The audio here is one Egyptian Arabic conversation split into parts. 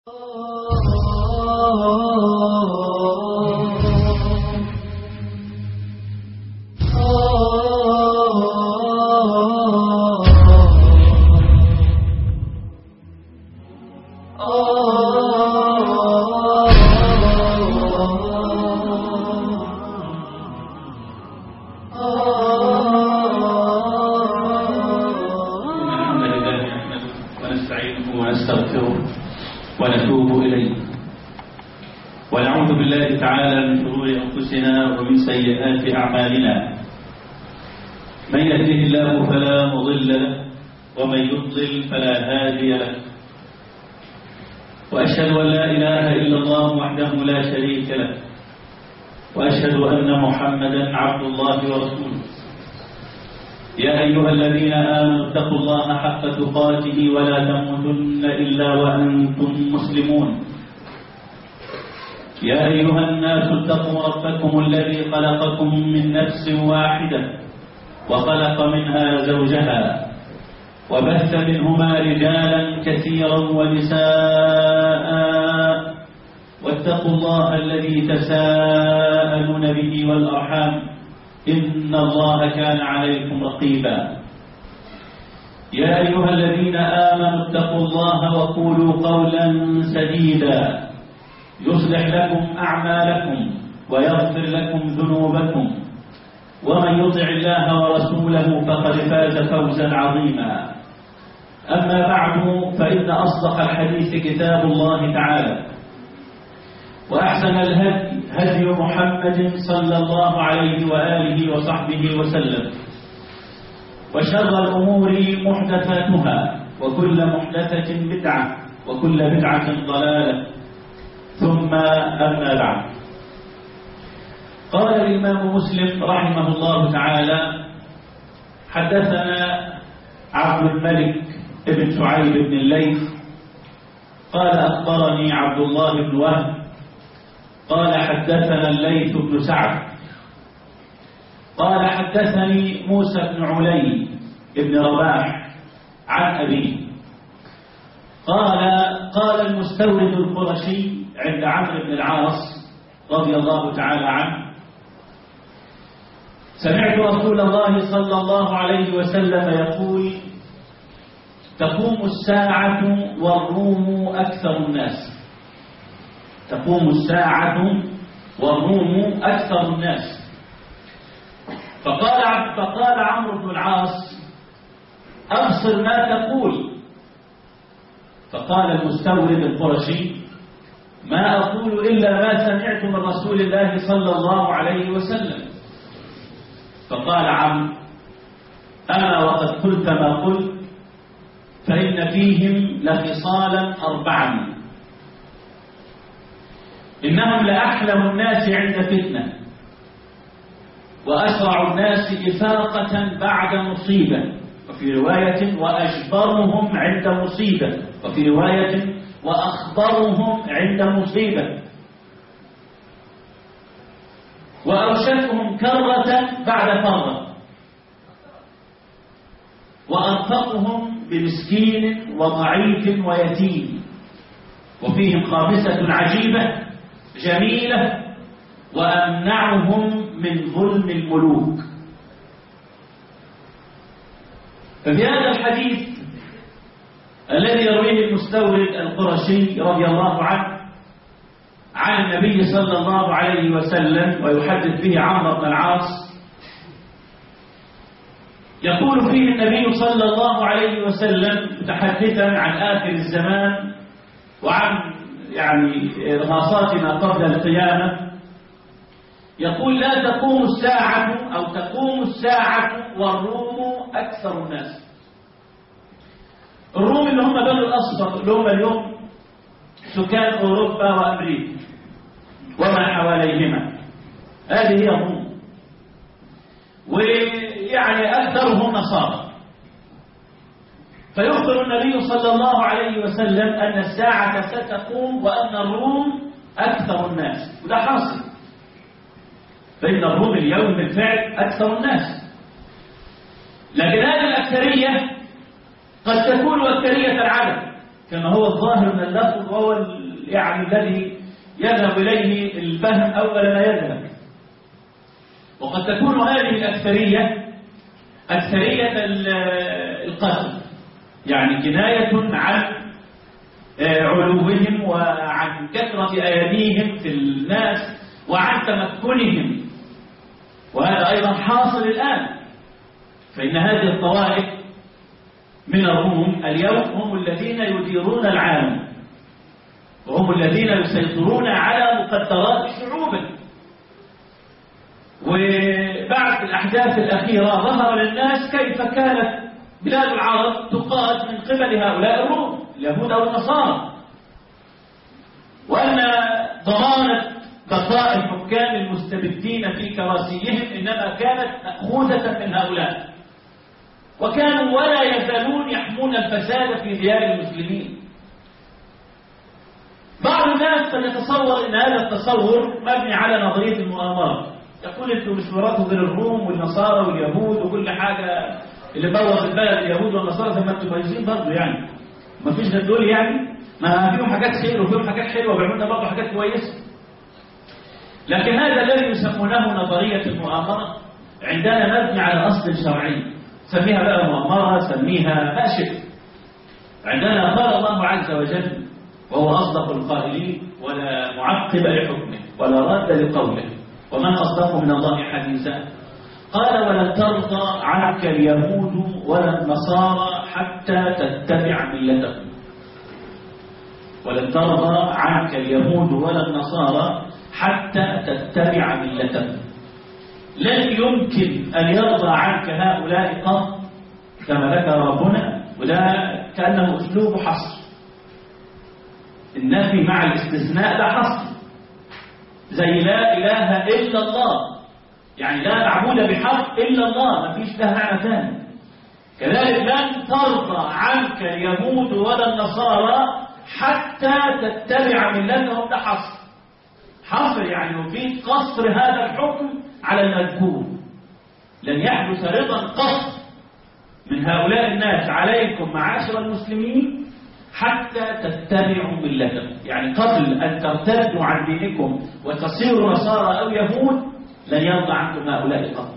الحمد لله نحمده ونستعينه ونستغفره ونتوب إليه ونعوذ بالله تعالى من شرور أنفسنا ومن سيئات أعمالنا من يهده الله فلا مضل له ومن يضلل فلا هادي له وأشهد أن لا إله إلا الله وحده لا شريك له وأشهد أن محمدا عبد الله ورسوله يا أيها الذين آمنوا اتقوا الله حق تقاته ولا تموتن إلا وأنتم مسلمون يا أيها الناس اتقوا ربكم الذي خلقكم من نفس واحدة وخلق منها زوجها وبث منهما رجالا كثيرا ونساء واتقوا الله الذي تساءلون به والأرحام إن الله كان عليكم رقيبا يا أيها الذين آمنوا اتقوا الله وقولوا قولا سديدا يصلح لكم أعمالكم ويغفر لكم ذنوبكم ومن يطع الله ورسوله فقد فاز فوزا عظيما أما بعد فإن أصدق الحديث كتاب الله تعالى وأحسن الهدي هدي محمد صلى الله عليه وآله وصحبه وسلم وشر الأمور محدثاتها وكل محدثة بدعة وكل بدعة ضلالة ثم أما بعد قال الإمام مسلم رحمه الله تعالى حدثنا عبد الملك بن شعيب بن الليث قال أخبرني عبد الله بن وهب قال حدثنا الليث بن سعد قال حدثني موسى بن علي بن رباح عن أبيه قال قال المستورد القرشي عند عمرو بن العاص رضي الله تعالى عنه سمعت رسول الله صلى الله عليه وسلم يقول تقوم الساعة والروم أكثر الناس تقوم الساعة والروم أكثر الناس فقال فقال عمرو بن العاص أبصر ما تقول فقال المستورد القرشي ما أقول إلا ما سمعت من رسول الله صلى الله عليه وسلم فقال عمرو أنا وقد قلت ما قلت فإن فيهم لخصالا أربعا إنهم لأحلم الناس عند فتنة وأسرع الناس إفاقة بعد مصيبة وفي رواية وأجبرهم عند مصيبة وفي رواية وأخبرهم عند مصيبة وأوشكهم كرة بعد فرة وأنفقهم بمسكين وضعيف ويتيم وفيهم خامسة عجيبة جميلة وأمنعهم من ظلم الملوك ففي هذا الحديث الذي يرويه المستورد القرشي رضي الله عنه عن النبي صلى الله عليه وسلم ويحدث به عمرو بن العاص يقول فيه النبي صلى الله عليه وسلم متحدثا عن آخر الزمان وعن يعني إرهاصات ما قبل القيامة يقول لا تقوم الساعة أو تقوم الساعة والروم أكثر الناس الروم اللي هم بنو الأصفر اللي هم اليوم سكان أوروبا وأمريكا وما حواليهما هذه هي الروم ويعني أكثرهم نصارى فيخبر النبي صلى الله عليه وسلم أن الساعة ستقوم وأن الروم أكثر الناس وده حاصل فإن الروم اليوم بالفعل أكثر الناس لكن هذه الأكثرية قد تكون أكثرية العدد كما هو الظاهر من اللفظ وهو يعني الذي يذهب إليه الفهم أول ما يذهب وقد تكون هذه الأكثرية أكثرية القتل يعني كناية عن علوهم وعن كثرة أيديهم في الناس وعن تمكنهم وهذا أيضا حاصل الآن فإن هذه الطوائف من الروم اليوم هم الذين يديرون العالم وهم الذين يسيطرون على مقدرات الشعوب وبعد الأحداث الأخيرة ظهر للناس كيف كانت بلاد العرب تقاد من قبل هؤلاء الروم اليهود أو النصارى وأن ضمانة بقاء الحكام المستبدين في كراسيهم إنما كانت مأخوذة من هؤلاء وكانوا ولا يزالون يحمون الفساد في ديار المسلمين بعض الناس قد يتصور ان هذا التصور مبني على نظريه المؤامره يقول انتوا مش مراتوا غير الروم والنصارى واليهود وكل حاجه اللي بوظ البلد اليهود والنصارى زي ما انتوا كويسين برضه يعني ما فيش غير دول يعني ما فيهم حاجات خير وفيهم حاجات حلوه وبيعملوا لنا برضه حاجات كويسه لكن هذا الذي يسمونه نظريه المؤامره عندنا مبني على اصل شرعي سميها بقى مؤامره سميها ما شئت عندنا قال الله عز وجل وهو أصدق القائلين ولا معقب لحكمه ولا راد لقوله ومن أصدق من الله حديثا قال ولن ترضى عنك اليهود ولا النصارى حتى تتبع ملتهم ولن ترضى عنك اليهود ولا النصارى حتى تتبع ملتهم لن يمكن أن يرضى عنك هؤلاء قط كما ذكر ربنا وده كأنه أسلوب حصر النفي مع الاستثناء ده حصر زي لا إله إلا الله يعني لا معبود بحق إلا الله ما فيش له معنى ثاني كذلك لن ترضى عنك اليهود ولا النصارى حتى تتبع ملتهم ده حصر حصر يعني يفيد قصر هذا الحكم على المذكور لن يحدث رضا قصر من هؤلاء الناس عليكم معاشر المسلمين حتى تتبعوا ملتهم يعني قبل أن ترتدوا عن دينكم وتصيروا نصارى أو يهود لن يرضى عنكم هؤلاء قط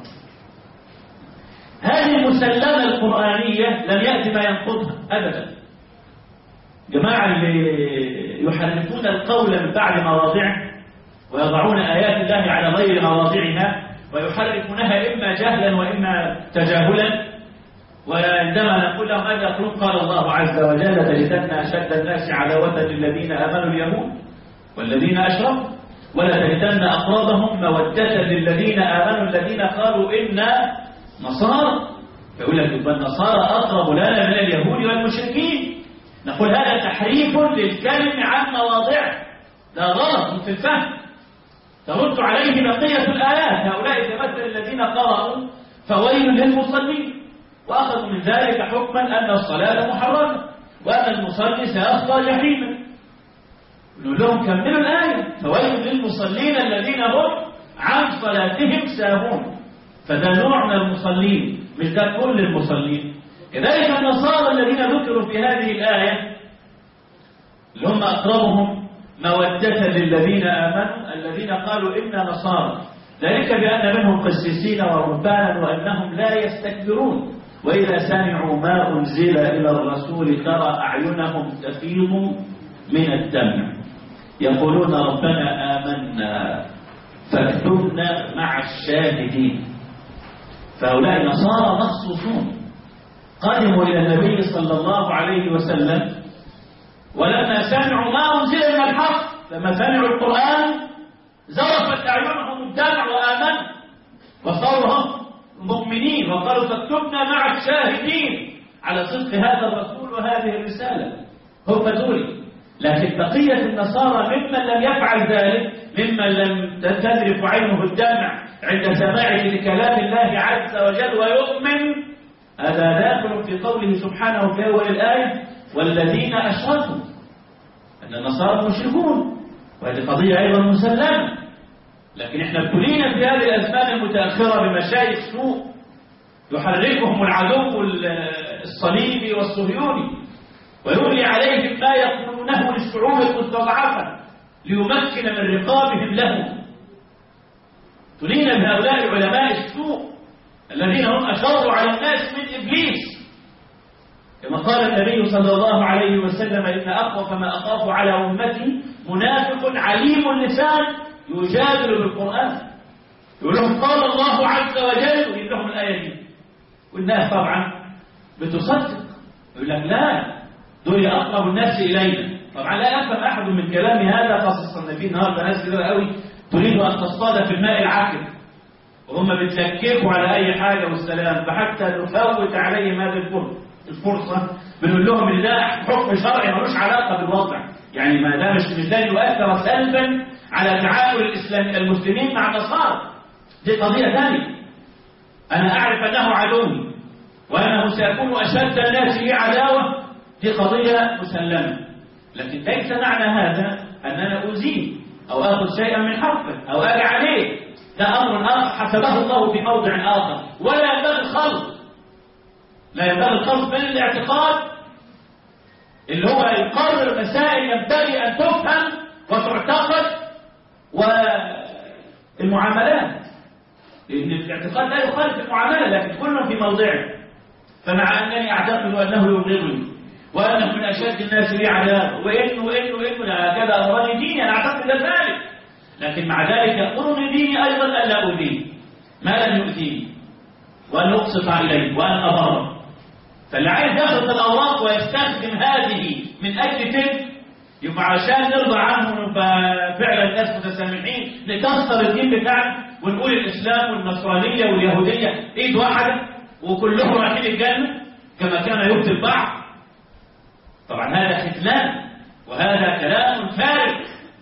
هذه المسلمة القرآنية لم يأتي ما ينقضها أبدا جماعة اللي يحرفون القول من بعد مواضعه ويضعون آيات الله على غير مواضعها ويحرفونها إما جهلا وإما تجاهلا وعندما نقول لهم أن يقولون قال الله عز وجل تجدن أشد الناس عداوة للذين آمنوا اليهود والذين أشركوا ولا تجدن أقربهم مودة للذين آمنوا الذين قالوا إنا نصارى فيقول لك يبقى النصارى أقرب لنا من اليهود والمشركين نقول هذا تحريف للكلم عن مواضعه لا غلط في الفهم ترد عليه بقية الآيات هؤلاء كمثل الذين قرأوا فويل للمصلين وأخذوا من ذلك حكما أن الصلاة محرمة وأن المصلي سيصلى جحيما نقول لهم كملوا الآية فويل للمصلين الذين هم عن صلاتهم ساهون فده نوع من المصلين مش ده كل المصلين كذلك النصارى الذين ذكروا في هذه الآية اللي هم أقربهم مودة للذين آمنوا الذين قالوا إنا نصارى ذلك بأن منهم قسيسين ورهبانا وأنهم لا يستكبرون وإذا سمعوا ما أنزل إلى الرسول ترى أعينهم تفيض من الدمع يقولون ربنا آمنا فاكتبنا مع الشاهدين فهؤلاء نصارى مخصوصون قدموا إلى النبي صلى الله عليه وسلم ولما سمعوا ما أنزل من الحق لما سمعوا القرآن زرفت أعينهم الدمع وآمنوا وصاروا مؤمنين وقالوا فاكتبنا مع الشاهدين على صدق هذا الرسول وهذه الرسالة هم دول لكن بقية النصارى ممن لم يفعل ذلك ممن لم تذرف عينه الدمع عند سماعه لكلام الله عز وجل ويؤمن هذا داخل في قوله سبحانه في أول الآية والذين أشركوا أن النصارى مشركون وهذه قضية أيضا مسلمة لكن احنا ابتلينا في هذه الأزمان المتأخرة بمشايخ سوء يحركهم العدو الصليبي والصهيوني ويملي عليهم ما يقولونه للشعوب المستضعفة ليمكن من رقابهم لهم تلين بهؤلاء علماء السوء الذين هم أشروا على الناس من إبليس كما قال النبي صلى الله عليه وسلم إن أخوف ما أخاف على أمتي منافق عليم اللسان يجادل بالقرآن يقول لهم قال الله عز وجل ويجيب لهم الآية دي والناس طبعا بتصدق يقول لك لا دول أقرب الناس إلينا طبعا لا يفهم أحد من كلام هذا خاصة ان في النهارده ناس كده قوي تريد أن تصطاد في الماء العكر وهم بيتلككوا على أي حاجة والسلام فحتى نفوت عليهم هذه الفرصة الفرصة بنقول لهم ان ده حكم شرعي ملوش علاقة بالوضع يعني ما ده مش مش ده يؤثر سلبا على تعامل الإسلام المسلمين مع النصارى دي قضية ثانية أنا أعرف أنه عدوي وأنه سيكون أشد الناس لي عداوة دي قضية مسلمة لكن ليس معنى هذا أننا أزيه أو آخذ شيئا من حقه أو أجي عليه ده أمر آخر حسبه الله في موضع آخر ولا ينبغي الخلط لا ينبغي الخلط بين الاعتقاد اللي هو يقرر مسائل ينبغي أن تفهم وتعتقد والمعاملات لأن الاعتقاد لا يخالف المعاملة لكن كله في موضعه فمع أنني أعتقد أنه يبغضني وأنه من أشد الناس لي عذاب وإنه وإنه وإنه هكذا أمرني ديني أنا أعتقد ذلك لكن مع ذلك يأمرني ديني أيضا أن لا أؤذيه ما لم يؤذيني وأن أقسط عليه وأن أضره فاللي عايز ياخذ الأوراق ويستخدم هذه من أجل تلك يبقى عشان نرضى عنه ونبقى فعلا الناس متسامحين نكسر الدين بتاعنا ونقول الإسلام والنصرانية واليهودية إيد واحدة وكلهم رايحين الجنة كما كان يبدي البعض طبعا هذا ختلان وهذا كلام فارغ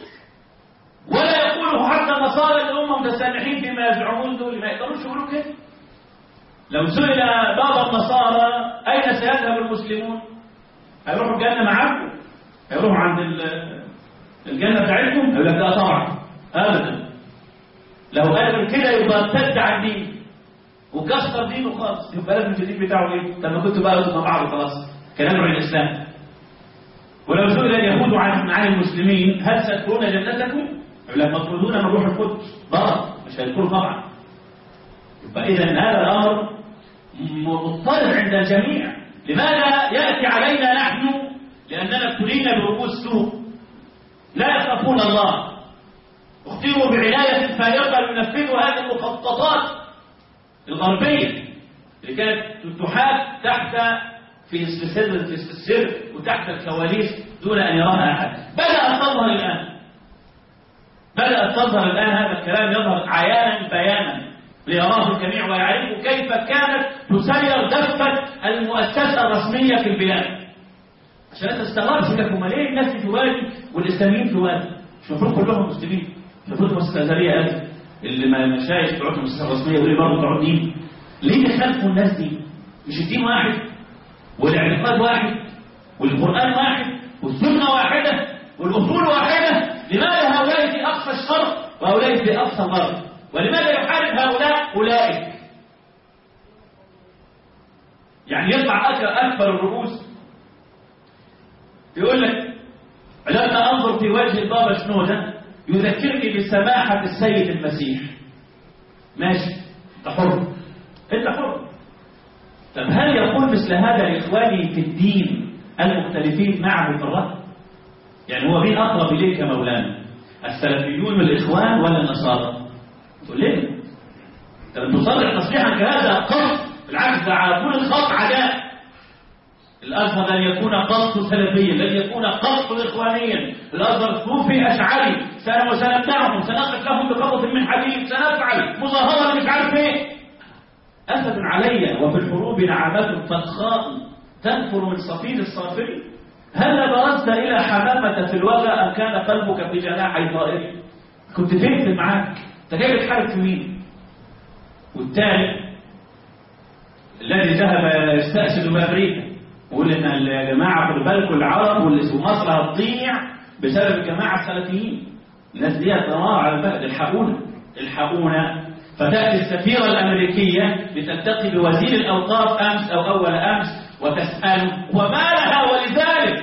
ولا يقوله حتى النصارى اللي هم متسامحين فيما يزعمون دول ما يقدروش يقولوا كده لو سئل بعض النصارى اين سيذهب المسلمون هيروحوا الجنه معاكم هيروحوا عند الجنه بتاعتكم يقول لك لا طبعا ابدا لو قال كده يبقى ارتد عن دين وكسر دينه خالص يبقى لازم الجديد بتاعه ايه لما كنتوا بقى مع بعض خلاص كلام عن الاسلام ولو سئل اليهود عن عن المسلمين هل تدخلون جنتكم؟ يقول لك مطرودون من روح القدس غلط مش هيدخلوا طبعا يبقى اذا هذا الامر مضطرب عند الجميع لماذا ياتي علينا نحن لاننا ابتلينا برؤوس سوء لا يخافون الله اختيروا بعنايه فائقه لينفذوا هذه المخططات الغربيه اللي كانت تحاك تحت في سر في السر وتحت الكواليس دون ان يراها احد بدات تظهر الان بدات تظهر الان هذا الكلام يظهر عيانا بيانا ليراه الجميع ويعرفوا كيف كانت تسير دفه المؤسسه الرسميه في البلاد عشان انت استغربت لك هم ليه الناس في وادي والاسلاميين في وادي مش المفروض كلهم مسلمين مش المفروض المؤسسه الازهريه هذه اللي ما المشايخ بتوع المؤسسه الرسميه وليه برضه بتوع الدين ليه يخالفوا الناس دي مش الدين واحد والاعتقاد واحد والقرآن واحد والسنة واحدة والأصول واحدة لماذا هؤلاء في أقصى الشرق وهؤلاء في أقصى الغرب ولماذا يحارب هؤلاء أولئك يعني يطلع أكبر الرؤوس يقول لك لما أنظر في وجه البابا شنودة يذكرني بسماحة السيد المسيح ماشي انت حر انت حر طب هل يقول مثل هذا لإخواني في الدين المختلفين معه في الرأي؟ يعني هو مين أقرب إليك يا مولانا؟ السلفيون والإخوان ولا النصارى؟ تقول ليه؟ أنت تصرح تصريحا كهذا قصد بالعكس ده على كل الخط عداء الأزهر لن يكون قط سلفيا لن يكون قط إخوانيا الأزهر صوفي أشعري سنمنعهم سنقف لهم بقبض من حديد سنفعل مظاهرة مش عارف ايه أسد علي وفي الحروب نعمة فخاء تنفر من صفيد الصافر هل برزت إلى حمامة في الوغى أم كان قلبك في جناحي طائر كنت فين معاك انت جاي بتحارب في مين والثاني الذي ذهب يستأسد بأمريكا يقول إن يا جماعة خدوا بالكم العرب ومصر هتضيع بسبب الجماعة السلفيين الناس دي هتنار على البلد الحقونا الحقونا فتأتي السفيرة الأمريكية لتلتقي بوزير الأوقاف أمس أو أول أمس وتسأله وما لها ولذلك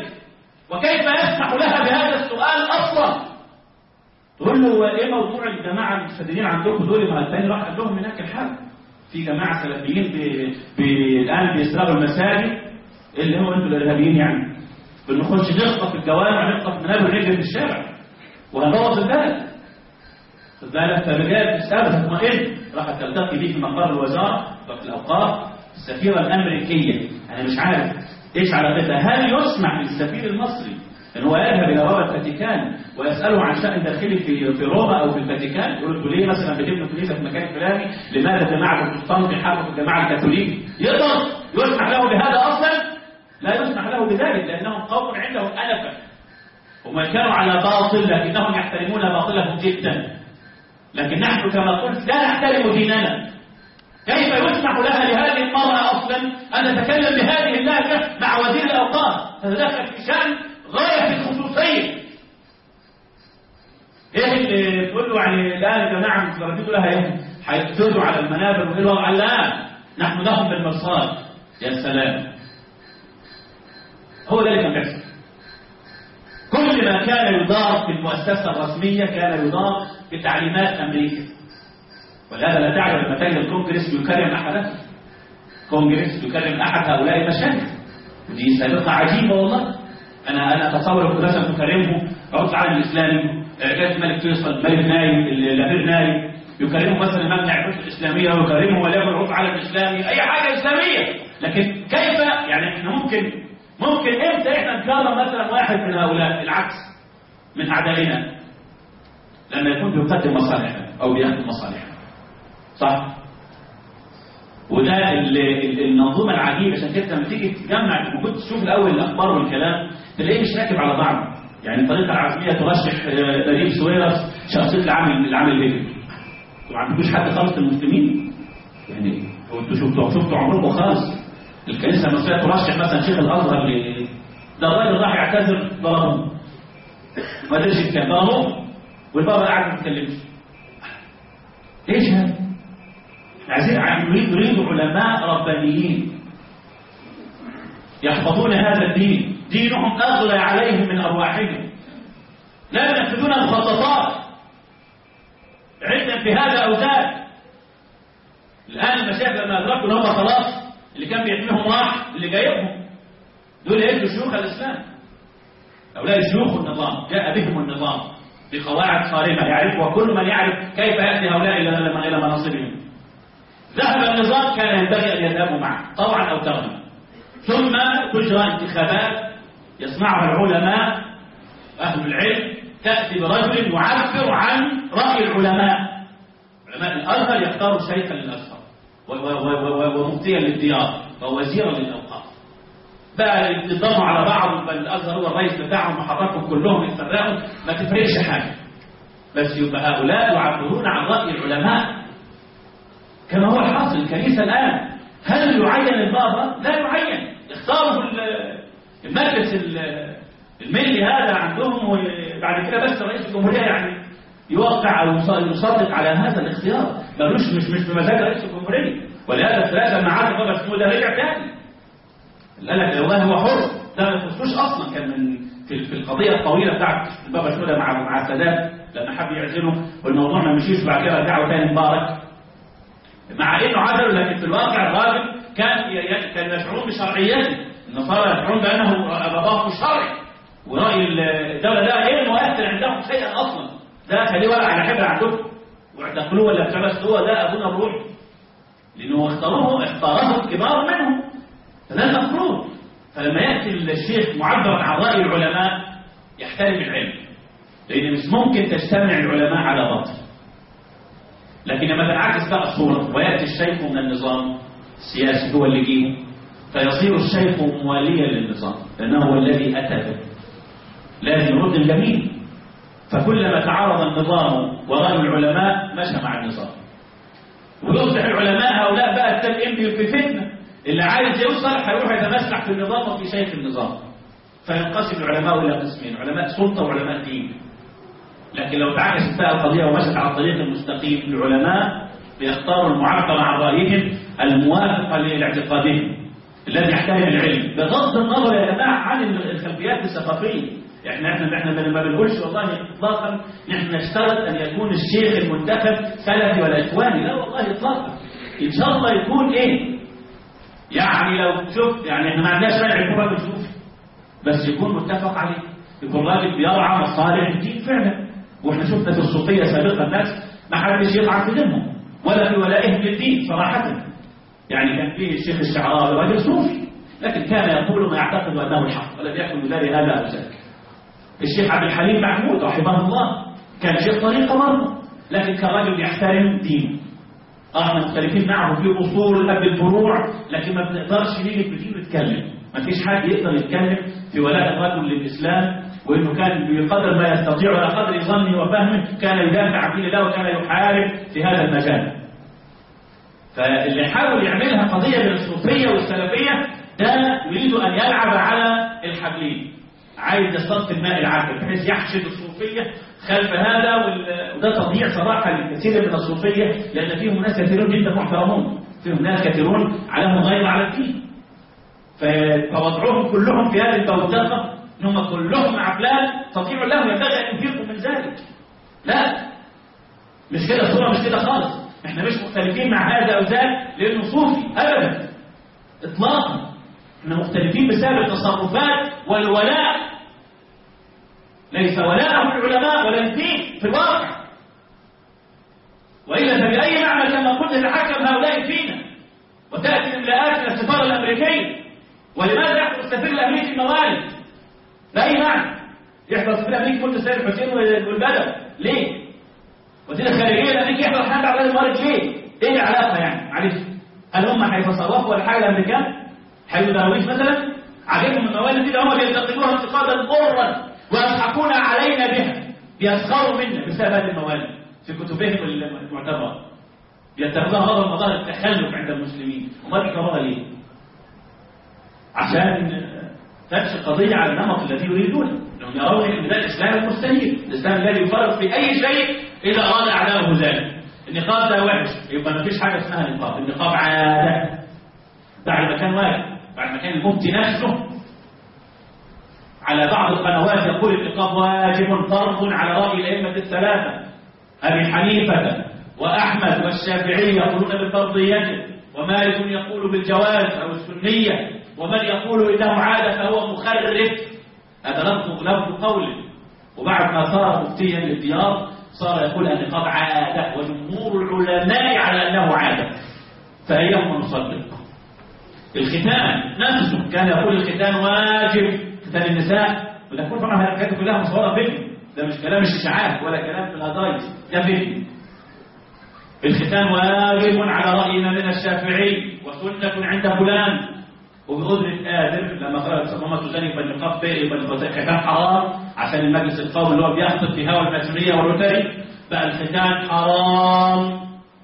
وكيف يسمح لها بهذا السؤال أصلا تقول له ايه موضوع الجماعة المستدينين عندكم دول ما الثاني راح قال لهم هناك الحل في جماعة سلفيين بي بي الآن بيسرقوا المساجد اللي هو انتوا الإرهابيين يعني بنخش نخطف الجوامع نخطف منابر ونجري في الشارع وهنبوظ البلد خد بالك فرجال تسأله تطمئن راح تلتقي بيه في مقر الوزارة وقت الأوقاف السفيرة الأمريكية أنا مش عارف إيش علاقتها هل يسمح للسفير المصري ان هو يذهب الى بابا الفاتيكان ويساله عن شان داخلي في في روما او في الفاتيكان يقول له ليه مثلا بتبنوا كنيسه في مكان فلاني لماذا الجماعه البروتستانت بيحاربوا الجماعه الكاثوليك يقدر يسمح له بهذا اصلا لا يسمح له بذلك لانهم قوم عندهم انفه هم كانوا على باطل لكنهم يحترمون باطلهم جدا لكن نحن كما قلت لا نحترم ديننا كيف يسمح لها لهذه المرأة أصلا أن تتكلم بهذه اللهجة مع وزير الأوقاف تتدخل في شأن غاية في الخصوصية ايه اللي تقول له يعني الان يا جماعه المتفرجين لها ايه هيقتدوا على المنابر وايه الوضع قال لا نحن لهم بالمرصاد يا سلام هو ده اللي كان بيحصل كل ما كان يدار في المؤسسه الرسميه كان يدار بتعليمات امريكا ولهذا لا تعلم لما تجد الكونجرس يكرم احدهم كونجرس يكرم احد هؤلاء المشايخ ودي سابقه عجيبه والله انا انا اتصور كنت مثلا تكرمه رئيس العالم الاسلامي كانت الملك فيصل الملك نايم الامير نايم يكرمه مثلا امام العبادات الاسلاميه ويكرمه وليكن رئيس العالم الاسلامي اي حاجه اسلاميه لكن كيف يعني احنا ممكن ممكن امتى احنا نكرم مثلا واحد من هؤلاء العكس من اعدائنا لما يكون بيقدم مصالحنا او بيخدم مصالحنا صح وده المنظومه العجيبه عشان كده لما تيجي تجمع وكنت تشوف الاول الاخبار والكلام تلاقيه مش راكب على بعضه يعني الطريقه العزميه ترشح نجيب سويرس شخصيه العام العام الهجري ما عندكوش حد خالص المسلمين يعني انتوا شفتوا شفتوا عمركم خالص الكنيسه المصريه ترشح مثلا شيخ الازهر ل ده الراجل راح يعتذر ضربوه ما قدرش يتكلم ضربوه والبابا قاعد ما يتكلمش ايش هذا؟ عايزين نريد نريد علماء ربانيين يحفظون هذا الدين دينهم أغلى عليهم من أرواحهم لا ينفذون المخططات عندنا في هذا أوزان الآن المشايخ لما أدركوا إن هم خلاص اللي كان بيحميهم راح اللي جايبهم دول يدوا شيوخ الإسلام هؤلاء شيوخ النظام جاء بهم النظام بقواعد صارمة يعرف وكل من يعرف كيف يأتي هؤلاء إلى إلى مناصبهم ذهب النظام كان ينبغي أن يذهبوا معه طوعا أو كرها ثم تجرى انتخابات يصنعها العلماء أهل العلم تأتي برجل يعبر عن رأي العلماء علماء الأزهر يختاروا شيخا للأزهر ومفتيا للديار ووزيرا للأوقاف بقى يتضموا على بعض بل الأزهر هو الرئيس بتاعهم وحركهم كلهم يتفرقوا ما تفرقش حاجة بس يبقى هؤلاء يعبرون عن رأي العلماء كما هو الحاصل الكنيسة الآن هل يعين البابا؟ لا يعين اختاروا المجلس الملي هذا عندهم وبعد كده بس رئيس الجمهورية يعني يوقع أو يصدق على هذا الاختيار ملوش مش مش بمزاج رئيس الجمهورية ولهذا الثلاثة لما عاد بابا اسمه ده رجع تاني قال لك والله هو حر ده ما يخصوش أصلا كان من في, في القضية الطويلة بتاعت بابا شنودة مع مع السادات لما حب يعزله والموضوع ما مشيش بعد كده رجعوا تاني مبارك مع انه عزلوا لكن في الواقع الراجل كان كان يشعرون بشرعيته النصارى يشعرون بانه باباهم شرعي وراي الدوله ده غير مؤثر عندهم شيئا اصلا ده خليه ورق على حبر عندكم واعتقلوه ولا بتاع بس هو ده ابونا الروح لانه اختاروه اختارهم كبار منهم فده المفروض فلما ياتي الشيخ معبرا عن راي العلماء يحترم العلم لان مش ممكن تجتمع العلماء على باطل لكن لما تنعكس بقى الصورة ويأتي الشيخ من النظام السياسي هو اللي جيه فيصير الشيخ مواليا للنظام لأنه هو الذي أتى به لازم يرد الجميل فكلما تعارض النظام ورأي العلماء مشى مع النظام ويصبح العلماء هؤلاء بقى التلقين في فتنة اللي عايز يوصل هيروح يتمسح في النظام وفي شيخ النظام فينقسم العلماء إلى قسمين علماء سلطة وعلماء دين لكن لو تعكست بقى القضية ومشت على الطريق المستقيم العلماء بيختاروا المعبر عن رأيهم الموافق لاعتقادهم الذي يحترم العلم بغض النظر يا جماعه عن الخلفيات الثقافيه احنا احنا احنا ما بنقولش والله اطلاقا نحن نشترط ان يكون الشيخ المنتخب سلفي ولا اخواني لا والله اطلاقا ان شاء الله يكون ايه يعني لو شفت يعني احنا ما عندناش مانع يكون راجل صوفي بس يكون متفق عليه يكون راجل بيرعى مصالح الدين فعلا واحنا شفنا في الصوفيه سابقا الناس ما حدش يطعن في دينهم ولا في ولائهم للدين صراحه يعني كان فيه الشيخ الشعراوي راجل صوفي لكن كان يقول ما يعتقد انه الحق ولم يكن بذلك هذا او ذاك الشيخ عبد الحليم محمود رحمه الله كان شيخ طريقه برضه لكن كان رجل يحترم دينه اه احنا مختلفين معه في اصول قبل الفروع لكن ما بنقدرش نيجي في دين نتكلم ما فيش حد يقدر يتكلم في ولاء الرجل للاسلام وانه كان بقدر ما يستطيع ولا قدر ظنه وفهمه كان يدافع عن دين الله وكان يحارب في هذا المجال فاللي حاول يعملها قضيه بين الصوفيه والسلفيه ده يريد ان يلعب على الحبلين عايز يصطاد الماء العاكر بحيث يحشد الصوفيه خلف هذا وده تضييع صراحه لكثير من الصوفيه لان فيهم ناس كثيرون جدا محترمون فيهم ناس كثيرون عليهم غير على الدين فوضعهم كلهم في هذه البوتقه انهم كلهم عقلان تطيع الله ينبغي ان ينفقوا من ذلك لا مش كده الصوره مش كده خالص احنا مش مختلفين مع هذا او ذاك لانه صوفي ابدا اطلاقا احنا مختلفين بسبب التصرفات والولاء ليس ولاءه العلماء ولا الدين في الواقع والا فباي معنى كما قلت يتحكم هؤلاء فينا وتاتي الاملاءات من السفاره الامريكيه ولماذا يحضر السفير الامريكي الموالد باي معنى يحضر السفير الامريكي قلت السيد الحسين والبدر ليه وزير الخارجيه الامريكي يحضر حاجه على الموارد ليه ايه العلاقه يعني معلش هل هم هيتصرفوا ولا حاجه الامريكان حلو درويش مثلا عجبهم الموالد دي هم بينتقدوها انتقادا مرا ويضحكون علينا بها بيسخروا منا بسبب هذه الموالد في كتبهم المعتبره بيتخذوها مظهر مظاهر التخلف عند المسلمين وما بيكرهوها ليه؟ عشان تمشي القضيه على النمط الذي يريدونه انهم يرون ان ده الاسلام المستهين الاسلام الذي يفرط في اي شيء اذا اراد اعداؤه ذلك النقاب ده وحش يبقى ما فيش حاجه اسمها نقاب النقاب عاده بعد ما كان واجب بعد ما كان المفتي نفسه على بعض القنوات يقول النقاب واجب فرض على راي الائمه الثلاثه ابي حنيفه واحمد والشافعي يقولون بفرضيته ومالك يقول بالجواز او السنيه ومن يقول انه عاده فهو مخرف هذا لفظ لفظ قوله وبعد ما صار مفتيا للديار صار يقول النقاب عاده وجمهور العلماء على انه عاده فايهم نصدق الختان نفسه كان يقول الختان واجب ختان النساء وده كل طبعا الحاجات كلها مصوره فيديو ده مش كلام الشيشعات ولا كلام في الهدايس ده فيديو الختان واجب على رأينا من الشافعي وسنة عند فلان وبقدرة قادر لما قالت ماما تزاني يبقى النقاب يبقى الختان حرام عشان المجلس القومي اللي هو بيخطب في هوا الماسونية والروتري بقى الختان حرام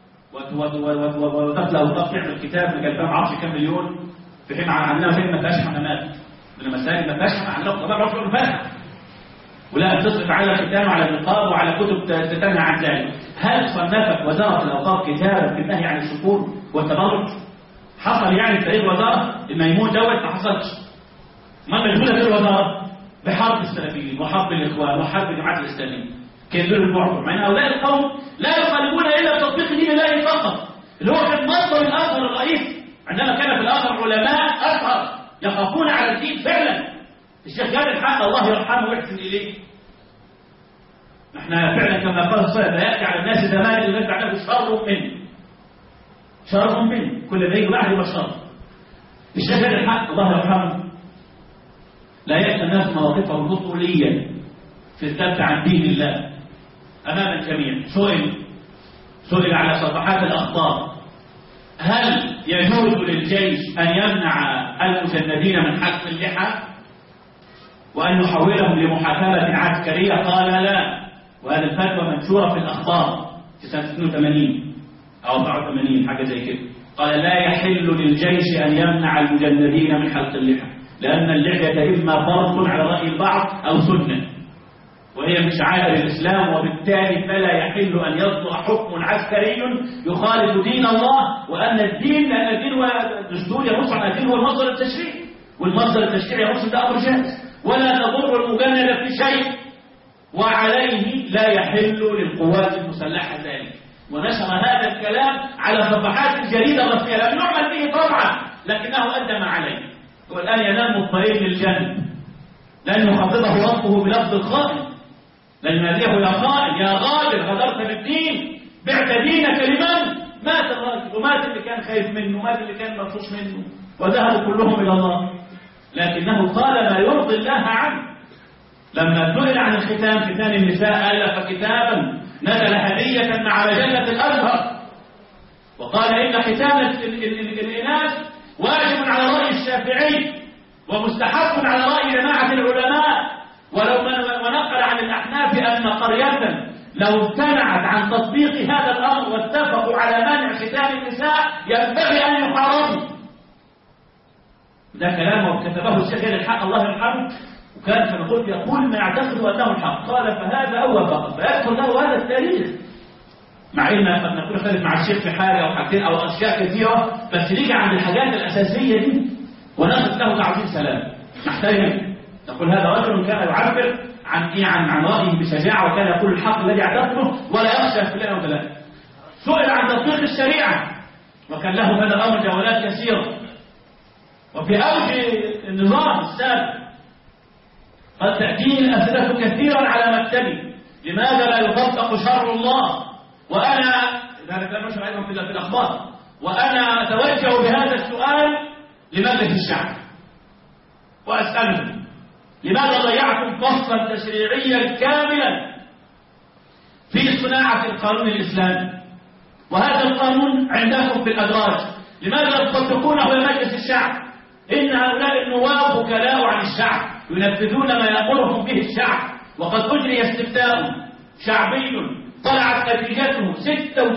وتطلع وتطلع تعمل كتاب لكان فاهم عارف كام مليون في حين عندنا مساجد ما فيهاش حمامات من المساجد ما فيهاش عندنا طبعا عرف الفاتحه ولا تصرف على الختام وعلى النقاب وعلى كتب تتنهى عن ذلك هل صنفت وزاره الاوقاف كتابا في النهي عن الشكور والتبرج حصل يعني في تاريخ الوزاره الميمون دوت ما حصلش ما مشغوله في الوزاره بحرب السلفيين وحرب الاخوان وحرب الجماعات الاسلاميه كان دول البعض مع ان هؤلاء القوم لا يطالبون الا بتطبيق دين الله فقط اللي هو كان مصدر الاثر الرئيسي عندما كان في الاثر علماء اثر يخافون على الدين فعلا الشيخ قال الحق الله يرحمه ويحسن اليه احنا فعلا كما قال الصلاه لا ياتي على الناس زمان اللي يرجع له شر منه شر منه كل ما يجي واحد يبقى شر الشيخ قال الحق الله يرحمه لا يأتي الناس مواقفهم بطوليا في الثبت عن دين الله أمام الجميع سئل سئل على صفحات الأخبار هل يجوز للجيش أن يمنع المجندين من حق اللحى وأن يحولهم لمحاكمة عسكرية قال لا وهذه الفتوى منشورة في الأخبار في سنة 82 أو 84 حاجة زي كده قال لا يحل للجيش أن يمنع المجندين من حلق اللحى لأن اللحية إما فرض على رأي البعض أو سنة وهي من شعائر الإسلام وبالتالي فلا يحل أن يصدر حكم عسكري يخالف دين الله وأن الدين لأن الدين هو الدستور ينص على الدين هو المصدر التشريعي والمصدر التشريعي ينص ده أمر جاهز ولا تضر المجند في شيء وعليه لا يحل للقوات المسلحة ذلك ونشر هذا الكلام على صفحات الجريدة الرسمية لم يعمل به طبعا لكنه أدى ما عليه والآن ينام مضطرين للجنب لن يخاطبه ربه بلفظ الخائن لن يناديه يا خائن يا غادر غدرت بالدين بعت دينك لمن مات الراجل ومات اللي كان خايف منه ومات اللي كان مرفوش منه وذهبوا كلهم إلى الله لكنه قال ما يرضي الله عنه لما سئل عن الختام ختان النساء ألف كتابا نزل هدية مع مجلة الأزهر وقال إن ختان الإناث واجب على رأي الشافعي ومستحب على رأي جماعة العلماء ولو ونقل عن الأحناف أن قرية لو امتنعت عن تطبيق هذا الأمر واتفقوا على منع ختان النساء ينبغي أن يحاربوا ده كلامه كتبه الشيخ الحق الله يرحمه وكان كما قلت يقول ما يعتقد انه الحق قال فهذا اول فقط فيذكر له هذا التاريخ مع ان قد نكون نختلف مع الشيخ في حاجه او حاجتين او اشياء كثيره بس نيجي عند الحاجات الاساسيه دي وناخذ له تعظيم سلام نحترم نقول هذا رجل كان يعبر عن ايه عن عن رايه بشجاعه وكان يقول الحق الذي يعتقده ولا يخشى في الله وثلاثه سئل عن تطبيق الشريعه وكان له هذا الامر جولات كثيره وفي اوج النظام السابق قد تأتيني الأسئلة كثيرا على مكتبي لماذا لا يطبق شر الله وأنا ذلك لا نشر أيضا في الأخبار وأنا أتوجه بهذا السؤال لمجلس الشعب وأسأله لماذا ضيعتم فصلا تشريعيا كاملا في صناعة القانون الإسلامي وهذا القانون عندكم في الأدراج لماذا لا تطبقونه لمجلس الشعب إن هؤلاء النواب وكلاء عن الشعب ينفذون ما يأمرهم به الشعب وقد أجري استفتاء شعبي طلعت نتيجته 96%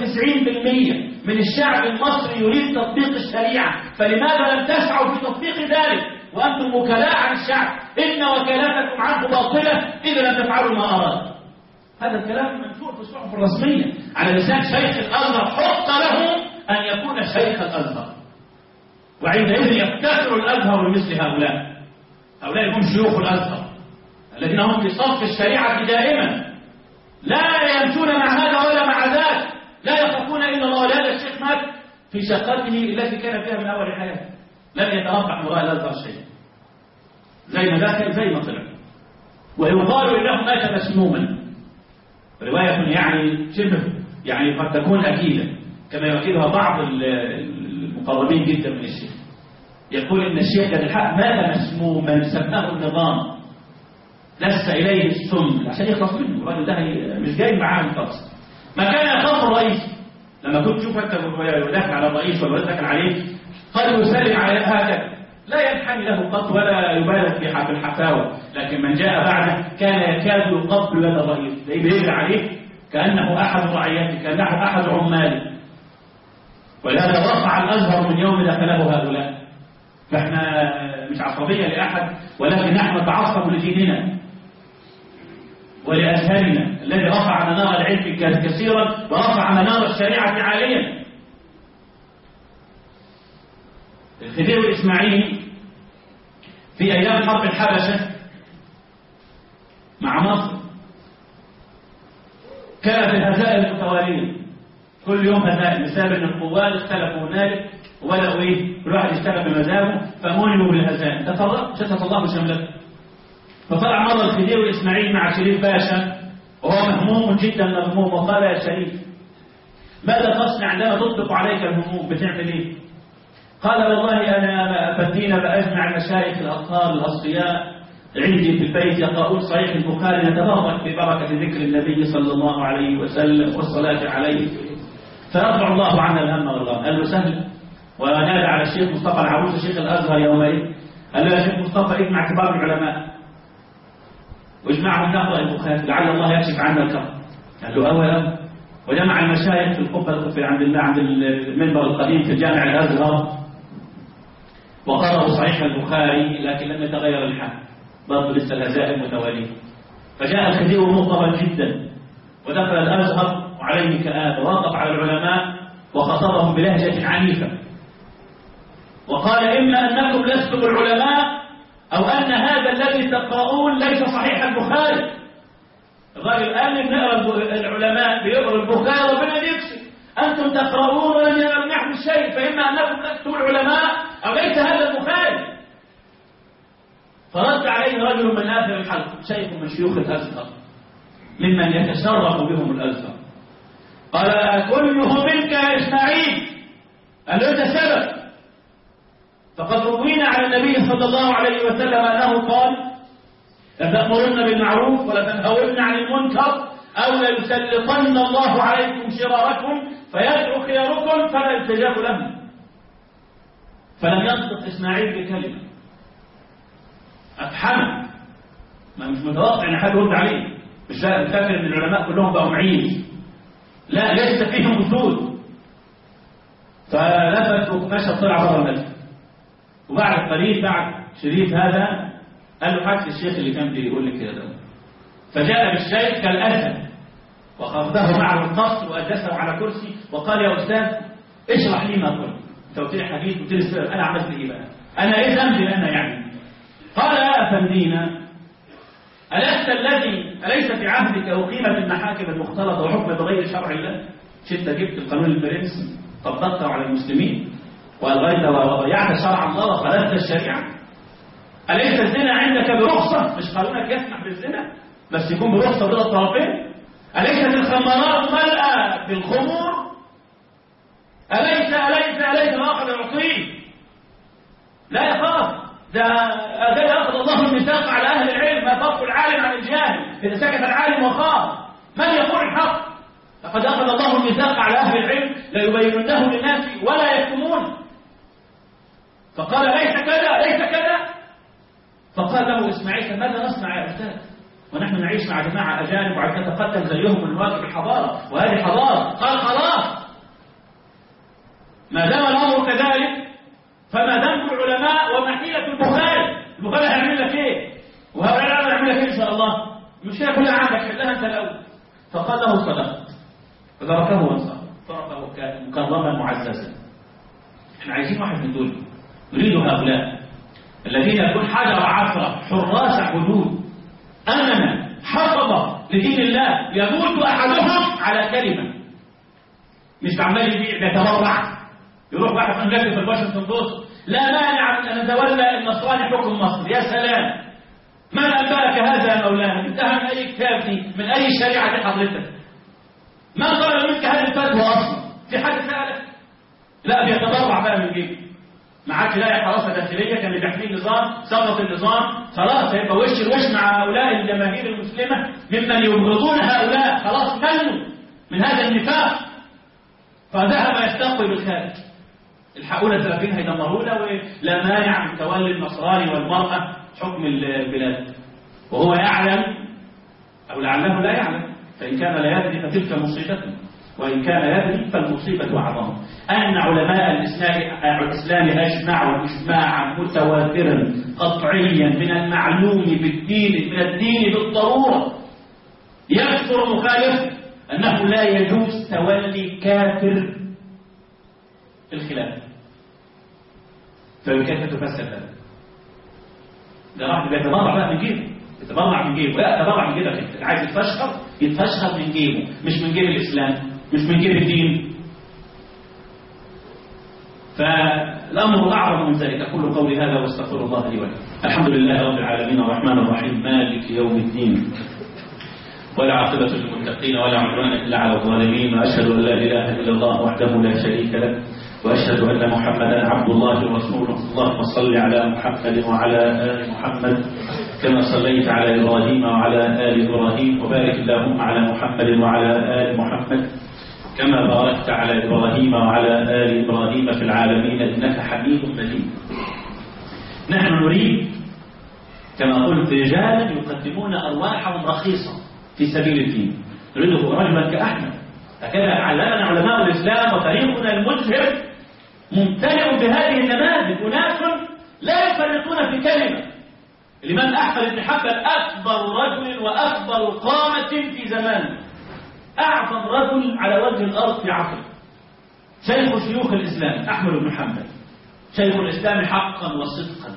من الشعب المصري يريد تطبيق الشريعة فلماذا لم تسعوا في تطبيق ذلك وأنتم وكلاء عن الشعب إن وكالتكم عنه باطلة إذا لم تفعلوا ما أراد هذا الكلام منشور في الصحف الرسمية على لسان شيخ الأزهر حق له أن يكون شيخ الأزهر وعندئذ يفتخر الأزهر بمثل هؤلاء هؤلاء هم شيوخ الأزهر الذين هم في صف الشريعة دائما لا يمشون مع هذا ولا مع ذاك لا يخافون إلا الله ولا الشيخ مات في شقته التي كان فيها من أول حياته لم يتربح وراء الأزهر شيء زي ما ذاك زي ما طلع ويقال إنه مات مسموما رواية يعني شبه يعني قد تكون أكيدة كما يؤكدها بعض المقربين جدا من الشيخ يقول إن الشيخ ده الحق مات مسموما سماه النظام لس إليه السم عشان يخلص منه الراجل ده مش جاي معاه من فصل ما كان يخاف الرئيس لما كنت تشوف انت داخل على الرئيس ولا داخل عليه قد يسلم على هكذا لا ينحني له قط ولا يبالغ في الحفاوة لكن من جاء بعده كان يكاد يقبل يد الرئيس زي بيجري عليه كأنه أحد رعيته كأنه أحد عماله ولهذا رفع الأزهر من يوم دخله هؤلاء فاحنا مش عصبية لأحد ولكن نحن نتعصب لديننا ولأزهرنا الذي رفع منار العلم كثيرا ورفع منار الشريعة عاليا الخديوي الإسماعيلي في أيام حرب الحبشة مع مصر كانت الهزائم متوالية كل يوم هزائم بسبب ان القوات اختلفوا هنالك ولقوا ايه كل واحد اشتغل بمزاجه فمنعوا بالهزائم تفرق شتت الله شملته فطلع مرة الخديوي إسماعيل مع شريف باشا وهو مهموم جدا مهموم وقال يا شريف ماذا تصنع عندما تطلق عليك الهموم بتعمل ايه قال والله أنا بدينا بأجمع المشايخ الأطهار الأصفياء عندي في البيت يقرؤون صحيح البخاري نتبارك ببركة ذكر النبي صلى الله عليه وسلم والصلاة عليه فيرفع الله عنا الهم والله قال له سهل ونادى على الشيخ مصطفى العروس شيخ الأزهر يومئذ قال له يا شيخ مصطفى اجمع كبار العلماء واجمعهم نقرأ البخاري لعل الله يكشف عنا الكرب قال له أولا وجمع المشايخ في القبة القبة عند الله عند المنبر القديم في الجامع الأزهر وقرأوا صحيح البخاري لكن لم يتغير الحال برضه لسه الهزائم متوالية فجاء الخديوي مغضبا جدا ودخل الأزهر وعليه كآبة ووقف على العلماء وخطبهم بلهجة عنيفة وقال إما أنكم لستم العلماء أو أن هذا الذي تقرؤون ليس صحيح البخاري الراجل قال لي بنقرا العلماء بيقروا البخاري وربنا يكسب أنتم تقرؤون ولم يمنعكم شيء فإما أنكم لستم العلماء أو ليس هذا البخاري فرد عليه رجل من آخر الحلق شيخ من شيوخ الأزهر ممن يتشرف بهم الأزهر قال كله منك يا إسماعيل قال له أنت سبب فقد روينا على النبي صلى الله عليه وسلم أنه قال لتأمرن بالمعروف ولتنهون عن المنكر أو ليسلطن الله عليكم شراركم فيدعو خياركم فلا يستجاب لهم فلم ينطق إسماعيل بكلمة أفحمه ما مش متوقع ان حد يرد عليه مش فاكر ان العلماء كلهم بقوا معين لا ليس فيهم وجود فلفت ومشى طلع بره المسجد وبعد قليل بعد شريف هذا قال له حاجة الشيخ اللي كان بيقول لك كده ده فجاء بالشيخ كالأسد وخفضه معه القصر وأجلسه على كرسي وقال يا أستاذ اشرح لي ما قلت انت قلت لي حديث قلت لي سر انا عملت ايه بقى انا ايه ذنبي انا يعني قال يا افندينا ألست الذي أليس في عهدك أقيمت المحاكم المختلطة وحكم بغير شرع الله؟ شئت جبت القانون الفرنسي طبقته على المسلمين وألغيت وضيعت شرع الله وخالفت الشريعة أليس الزنا عندك برخصة مش قانونك يسمح بالزنا بس يكون برخصة بين الطرفين أليست الخمارات ملأى بالخمور أليس أليس أليس الآخر يعطيه لا يخاف ده ده يأخذ الله الميثاق على أهل العلم ما فرق العالم عن الجاهل إذا سكت العالم وخاف من يقول الحق لقد أخذ الله الميثاق على أهل العلم ليبيننه للناس ولا يكتمون فقال ليس كذا ليس كذا فقال له إسماعيل ماذا نصنع يا أستاذ ونحن نعيش مع جماعة أجانب وعد نتقدم زيهم من واجب الحضارة وهذه حضارة قال خلاص ما دام الأمر كذلك فما ذنب العلماء ومحيلة البخاري البخاري هيعمل لك ايه وهؤلاء العلماء هيعمل لك ايه ان شاء الله المشكله كلها عندك حلها انت الاول فقال له صدقت فتركه وانصرف تركه مكرما معززا احنا عايزين واحد من دول نريد هؤلاء الذين يكون حجر عثرة حراس حدود أمنا حفظ لدين الله يموت أحدهم على كلمة مش عمال يبيع يتبرع يروح واحد من جد في الواشنطن بوست لا مانع من ان نتولى النصراني حكم مصر يا سلام من انبأك هذا يا مولانا انتهى من اي كتاب دي من اي شريعه دي حضرتك من قال منك هذه الفتوى اصلا في حد سالك لا بيتبرع بقى من جيبه ما عادش لاقي حراسه داخليه كان اللي بيحميه النظام سقط النظام خلاص هيبقى وش الوش مع هؤلاء الجماهير المسلمه ممن يبغضون هؤلاء خلاص ملوا من هذا النفاق فذهب يستقوي بالخارج الحقونا الثلاثين هيدمرونا ولا مانع من تولي النصراني والمرأة حكم البلاد وهو يعلم أو لعله لا يعلم فإن كان لا يدري فتلك مصيبته وإن كان يدري فالمصيبة أعظم أن علماء الإسلام الإسلام أجمعوا إجماعا متواترا قطعيا من المعلوم بالدين من الدين بالضرورة يكثر مخالفه أنه لا يجوز تولي كافر في الخلافة فكيف تفسر هذا؟ ده راح بيتبرع بقى من جيبه يتبرع من جيبه لا تبرع من جيبك انت عايز يتفشخر يتفشخر من جيبه مش من جيب الاسلام مش من جيب الدين فالامر اعظم من ذلك اقول قولي هذا واستغفر الله لي ولكم الحمد لله رب العالمين الرحمن الرحيم مالك يوم الدين ولا عاقبة للمتقين ولا عدوان إلا على الظالمين وأشهد أن لا إله إلا الله وحده لا شريك له وأشهد أن محمدا عبد الله ورسوله اللهم صل على محمد وعلى آل محمد كما صليت على إبراهيم وعلى آل إبراهيم وبارك اللهم على محمد وعلى آل محمد كما باركت على إبراهيم وعلى آل إبراهيم في العالمين إنك حميد مجيد نحن نريد كما قلت رجالا يقدمون أرواحهم رخيصة في سبيل الدين نريده رجلا كأحمد هكذا علمنا علماء الإسلام وتاريخنا المذهب ممتلئ بهذه النماذج أناس لا يفرطون في كلمة الإمام أحمد بن حنبل أكبر رجل وأكبر قامة في زمانه أعظم رجل على وجه الأرض في عصره شيخ شيوخ الإسلام أحمد بن حنبل شيخ الإسلام حقا وصدقا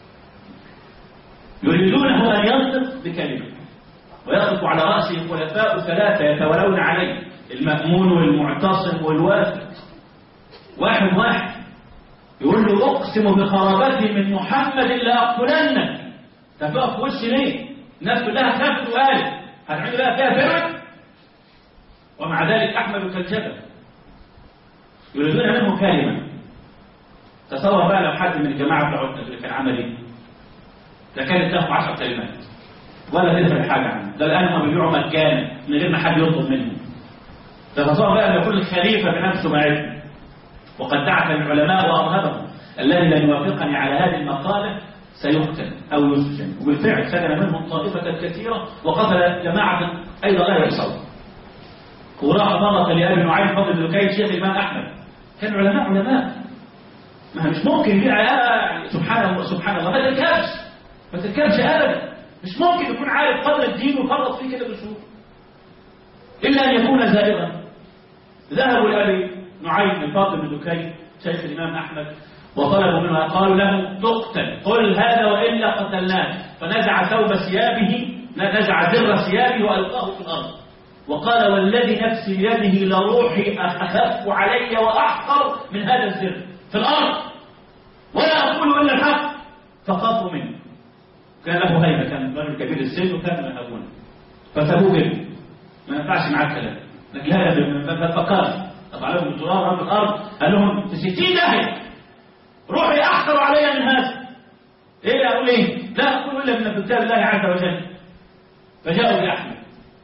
يريدونه أن ينطق بكلمة ويقف على رأسه خلفاء ثلاثة يتولون عليه المأمون والمعتصم والواثق واحد واحد يقول له أقسم بخرابتي من محمد لأقتلنك تبقى في وش ليه؟ الناس كلها خافت وقالت هتعمل بقى فيها فرق ومع ذلك أحمد كالجبل يريدون منه كلمة تصور بقى لو حد من الجماعة بتوع اللي كان عمل ايه؟ ده كانت له 10 كلمات ولا تفرق حاجة عنه ده الآن هم بيبيعوا مجانا من غير ما حد يطلب منهم ده تصور بقى لو كل خليفة بنفسه معرفة وقد دعت العلماء وأرهبهم الذي لن يوافقني على هذه المقالة سيقتل أو يسجن وبالفعل سجن منهم طائفة كثيرة وقتل جماعة أيضا لا يحصل وراح مرة لأبي نعيم فضل بن كيد شيخ الإمام أحمد كان علماء علماء ما مش ممكن يبيع سبحان الله سبحان الله ما تركبش ما تركبش أبدا مش ممكن يكون عارف قدر الدين وفرط فيه كده بشهور إلا أن يكون زائغا ذهبوا لأبي نعيم بن فاطم بن دكين شيخ الإمام أحمد وطلبوا منه قالوا له تقتل قل هذا وإلا قتلناه فنزع ثوب ثيابه نزع زر ثيابه وألقاه في الأرض وقال والذي نفسي بيده لروحي أخف علي وأحقر من هذا الزر في الأرض ولا أقول إلا الحق فخافوا منه كان له هيبة كان رجل كبير السن وكان يهابونه فسابوه جدا ما ينفعش معاه الكلام لكن هذا فكر طبعا لهم التراب رب الأرض قال لهم في ستين داهية روحي أحقر علي من هذا إيه أقول إيه لا أقول إلا من كتاب الله عز وجل فجاءوا بأحمد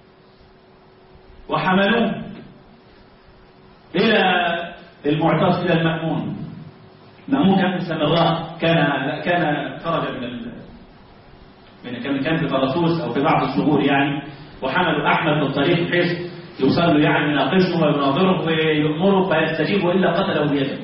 وحملوه إلى المعتصم إلى المأمون المأمون كان في سمراء كان كان خرج من ال... من كان كان في طرسوس أو في بعض الشهور يعني وحملوا أحمد في الطريق بحيث يوصل له يعني يناقشه ويناظره ويأمره فيستجيب وإلا قتله بيده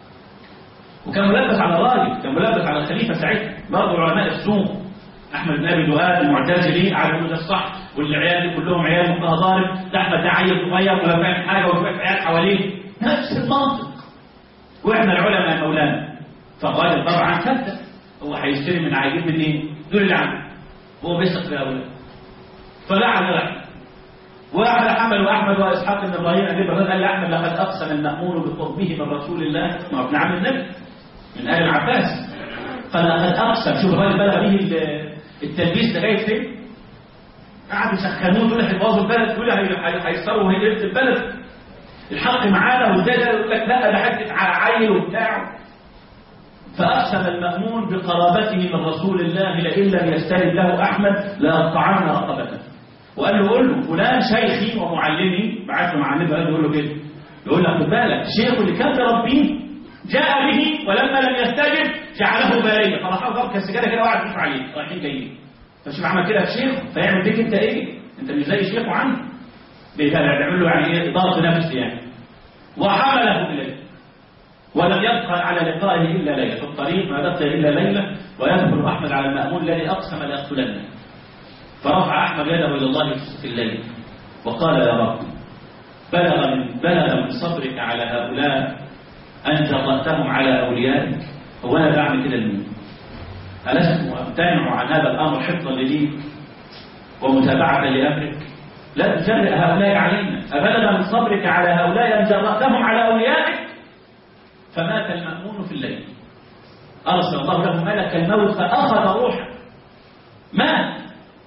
وكان ملبس على الراجل كان ملبس على الخليفة ساعتها برضه علماء السوق أحمد بن أبي دؤاد المعتزلي قعدوا ده الصح والعيال دي كلهم عيال متهضارب ده أحمد ده عيل صغير ولا فاهم حاجة وشوية عيال حواليه نفس المنطق وإحنا العلماء يا مولانا فالراجل طبعا صدق هو هيشتري من عايزين منين؟ دول اللي عنده هو بيثق في هؤلاء فلعن لعن واحد حمل احمد واسحاق بن ابراهيم ابي ابراهيم قال لاحمد لقد اقسم المامون بقربه من رسول الله ما ابن عم النبي من ال العباس قال لقد اقسم شوف الراجل بلغ به التلبيس ده جاي فين؟ قعدوا يسخنوه يقول لك هيبوظوا البلد يقول هيكسروا وهيقلب البلد الحق معانا وازاي ده يقول لك لا ده حته عيل وبتاع فأقسم المأمون بقرابته من رسول الله لئن لم يستلم له أحمد لأقطعن رقبته وقال له قول له فلان شيخي ومعلمي بعت له معلمه قال له يقول له كده يقول له خد بالك الشيخ اللي كان بربيه جاء به ولما لم يستجب جعله باريا فراح ضرب كالسجاده كده وقعد يشوف عليه رايحين جايين فشوف عمل كده في شيخ فيعمل بيك انت ايه؟ انت مش زي شيخه عنه بيعمل له يعني ايه ضغط نفسي يعني وحمله اليه ولم يبقى على لقائه الا ليله في الطريق ما بقي الا ليله ويدخل احمد على المامون الذي اقسم لاقتلنه فرفع احمد يده الى الله في الليل وقال يا رب بلغ من بلغ من صبرك على هؤلاء ان جرأتهم على اوليائك هو انا بعمل كده لمين؟ ألست أمتنع عن هذا الأمر حفظا لدينك ومتابعة لأمرك لا تجرئ هؤلاء علينا أبلغ من صبرك على هؤلاء أن جرأتهم على أوليائك فمات المأمون في الليل أرسل الله له ملك الموت فأخذ روحه مات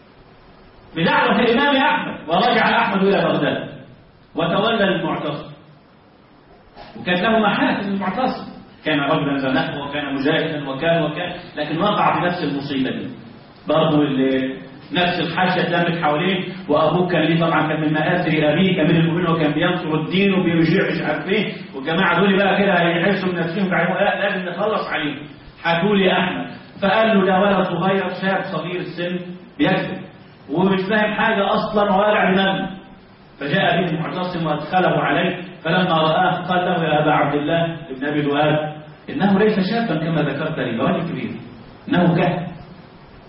بدعوة الإمام أحمد ورجع أحمد إلى بغداد وتولى المعتصم وكان له محاسن المعتصم كان رجلا زنقه وكان مجاهدا وكان وكان لكن وقع في نفس المصيبة دي برضه نفس الحاشية اتلمت حواليه وابوه كان ليه طبعا كان من مآثر ابيه كان من المؤمنين وكان بينصر الدين وبيشيع مش عارف ايه والجماعه دول بقى كده هيحسوا بنفسهم بعدين لا لازم نخلص عليه هاتوا لي احمد فقال له ده ولد صغير شاب صغير السن بيكذب ومش فاهم حاجه اصلا ولا دماغه فجاء به المعتصم وادخله عليه فلما رآه قال له يا ابا عبد الله ابن ابي دؤاد انه ليس شابا كما ذكرت لي ده راجل كبير انه كهن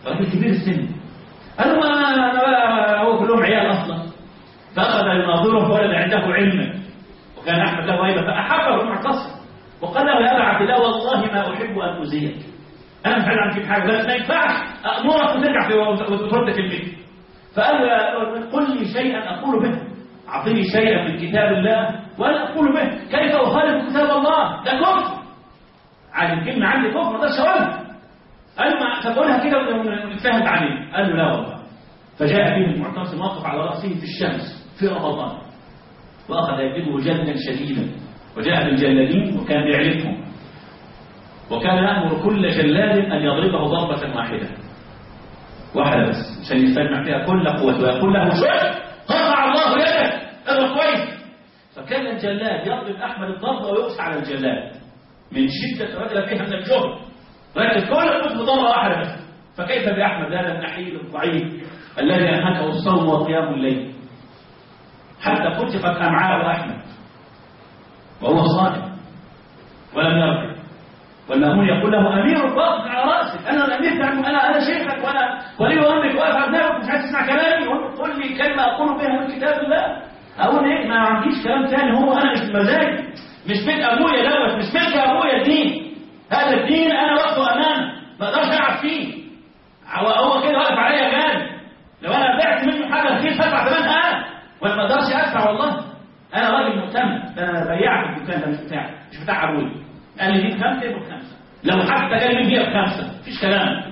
راجل كبير السن قال له ما أنا هو كلهم عيال أصلا فأخذ يناظره ولد عنده علما وكان أحمد له هيبة فأحبه معتصم وقال له يا أبا عبد الله والله ما أحب أن أزيك أنا مش عايز أعمل حاجة بس ما ينفعش أمرك وترجع في وترد في البيت فقال له قل لي شيئا أقول به أعطني شيئا من كتاب الله وأنا أقول به كيف أخالف كتاب الله ده كفر عادي الكلمة عندي كفر ده شوال قال ما تقولها كده ونتفاهم عليه قال له لا والله فجاء به المعتصم وقف على رأسه في الشمس في رمضان وأخذ يجلبه جلدا شديدا وجاء بالجلادين وكان يعرفهم وكان يأمر كل جلاد أن يضربه ضربة واحدة واحدة بس عشان يستجمع فيها كل قوته ويقول له شوف قطع الله يدك اضرب كويس فكان الجلاد يضرب أحمد الضربة ويقسى على الجلاد من شدة رجل فيها من الجهد ركز كل قوته بضربة واحدة بس فكيف بأحمد هذا النحيل الضعيف الذي أنهكه الصوم وقيام الليل حتى فتقت أمعاء أحمد وهو صائم ولم يرجع والمأمون يقول له أمير الباطن على رأسك أنا الأمير أنا أنا شيخك وأنا ولي أمرك واقف أبنائك مش عايز تسمع كلامي قل لي كلمة أقول بها من كتاب الله أقول إيه ما عنديش كلام ثاني هو أنا مش بمزاجي مش بيت أبويا دوت مش بيت أبويا الدين هذا الدين أنا واقفه أمامه ما أقدرش ألعب فيه هو كده واقف عليا جاد لو أنا بعت منه حاجة رخيص هدفع ثمنها أنا وأنا ما أقدرش أدفع والله أنا راجل مهتم ده أنا بياع في الدكان ده مش بتاعي مش بتاع أبويا قال لي دي بخمسة يبقى بخمسة لو حتى جاي من هي بخمسة مفيش كلام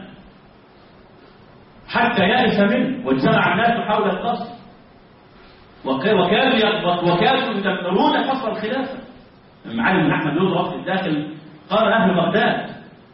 حتى يأس منه واجتمع الناس حول القصر وكانوا وكانوا يدبرون قصر الخلافة المعلم بن أحمد لوط وقت الداخل قال أهل بغداد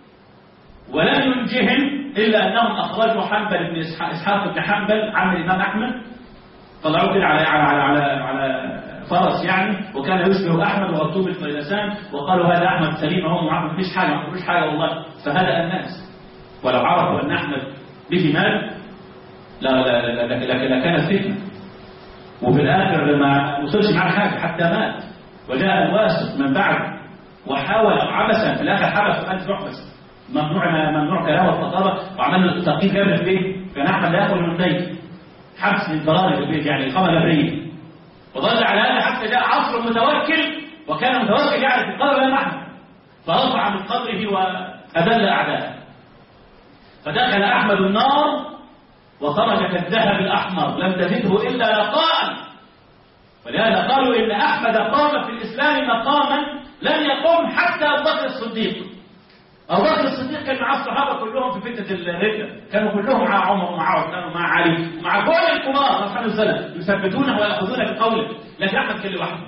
ولم ينجهم إلا أنهم أخرجوا حنبل بن إسحاق بن حنبل عم الإمام أحمد طلعوه كده على على على على فرس يعني وكان يشبه احمد وغطوه بالطيلسان وقالوا هذا احمد سليم اهو معه مفيش حاجه ما فيش حاجه والله فهدأ الناس ولو عرفوا ان احمد به مال لا لا لا لكانت فتنه وفي الاخر ما وصلش معاه حاجه حتى مات وجاء الواسط من بعد وحاول عبسا في الاخر حبس وقال يحبس ممنوع ممنوع كلام الخطابه وعمل له تقييد جبر في البيت كان احمد لا ياكل من البيت حبس للضرائب في البيت يعني اقامه جبريه وظل على هذا حتى جاء عصر المتوكل وكان متوكل يعني في قبر الإمام أحمد فرفع من قبره وأذل أعداءه فدخل أحمد النار وخرج كالذهب الأحمر لم تزده إلا لقاء ولهذا قالوا إن أحمد قام في الإسلام مقاما لم يقم حتى أبو بكر الصديق أبو بكر الصديق كان مع الصحابة كلهم في فتنة الردة كانوا كلهم مع عمر ومع عثمان ومع علي ومع كل الكبار أصحاب السلف يثبتونه ويأخذون بقوله لكن أحمد كان لوحده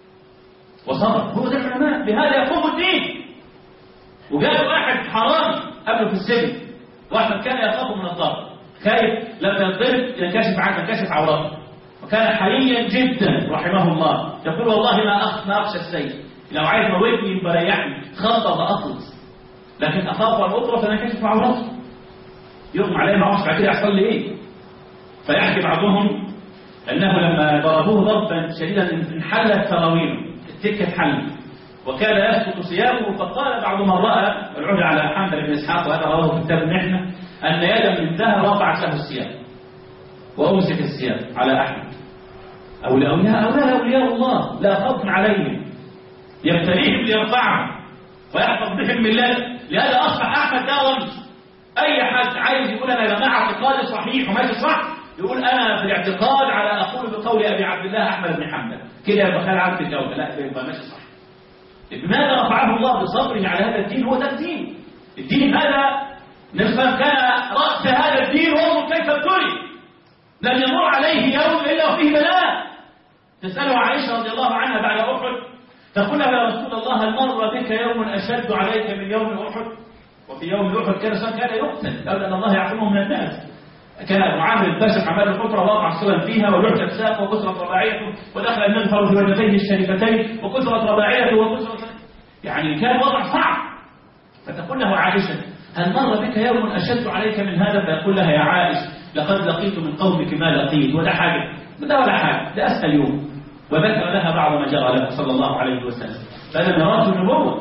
وصبر هو ده العلماء بهذا يقوم الدين وجاء واحد حرامي قبله في السجن واحد كان يخاف من الضرب خايف لما يضرب ينكشف عنه ينكشف عورته وكان حريا جدا رحمه الله يقول والله ما أخ ما أخشى السيف لو عايز موتني بريحني خطب أخلص لكن أخاف أن أطرف أن أكشف عورته يغمى عليه ما أعرفش بعد كده يحصل لي إيه فيحكي بعضهم أنه لما ضربوه ضربا شديدا انحلت سراويله التكة اتحلت وكان يسقط ثيابه فقال بعض من رأى العهد على حنبل بن إسحاق وهذا رواه في كتاب المحنة أن يدا من ذهب رفعت له الثياب وأمسك الثياب على أحمد أولياء أولياء أولياء الله لا خوف عليهم يبتليهم ليرفعهم ويحفظ بهم من الله لهذا أصبح أحمد ده رمز أي حد عايز يقول أنا يا جماعة اعتقادي صحيح وماشي صح يقول أنا في الاعتقاد على أقول بقول أبي عبد الله أحمد بن حنبل كده يبقى خال عبد الجودة لا يبقى ماشي صح لماذا رفعه الله بصبره على هذا الدين هو ده الدين الدين هذا نفسه كان رأس هذا الدين وهو كيف ابتلي لم يمر عليه يوم إلا وفيه بلاء تسأله عائشة رضي الله عنها بعد أحد تقول له يا رسول الله هل مر بك يوم أشد عليك من يوم أحد وفي يوم أحد كان كان يقتل لولا أن الله يعصمه من الناس كان معامل البشر عمال القطرة وضع السلم فيها وجعت ساقه وكسرت رباعيته ودخل المنفر في وجهتيه الشريفتين وكسرت رباعيته وكسرت يعني كان وضع صعب فتقول له عائشة هل مر بك يوم أشد عليك من هذا فيقول لها يا عائشة لقد لقيت من قومك ما لقيت ولا حاجة ده ولا حاجة ده أسهل يوم وذكر لها بعض ما جرى له صلى الله عليه وسلم فهذا ميراث النبوة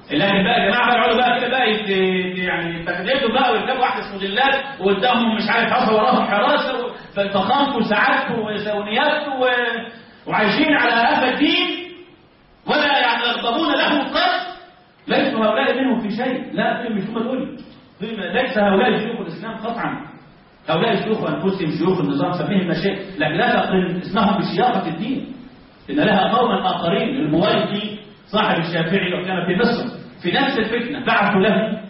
لكن بقى يا جماعه بقى يقعدوا بقى كده بقى يت- يعني يتجدوا بقى ويركبوا احدث موديلات وقدامهم مش عارف حصل وراهم حراسه فخامته وسعادته وزونياته و- وعايشين على هذا الدين ولا يعني يغضبون له قط ليسوا هؤلاء منهم في شيء لا دول مش هم دول دول- ليس هؤلاء شيوخ الاسلام قطعا هؤلاء شيوخ انفسهم شيوخ النظام سميهم ما شئت لكن لا تقرن اسمهم بسياقه الدين ان لها قوما اخرين الموالدي صاحب الشافعي وكان في مصر في نفس الفتنه بعثوا له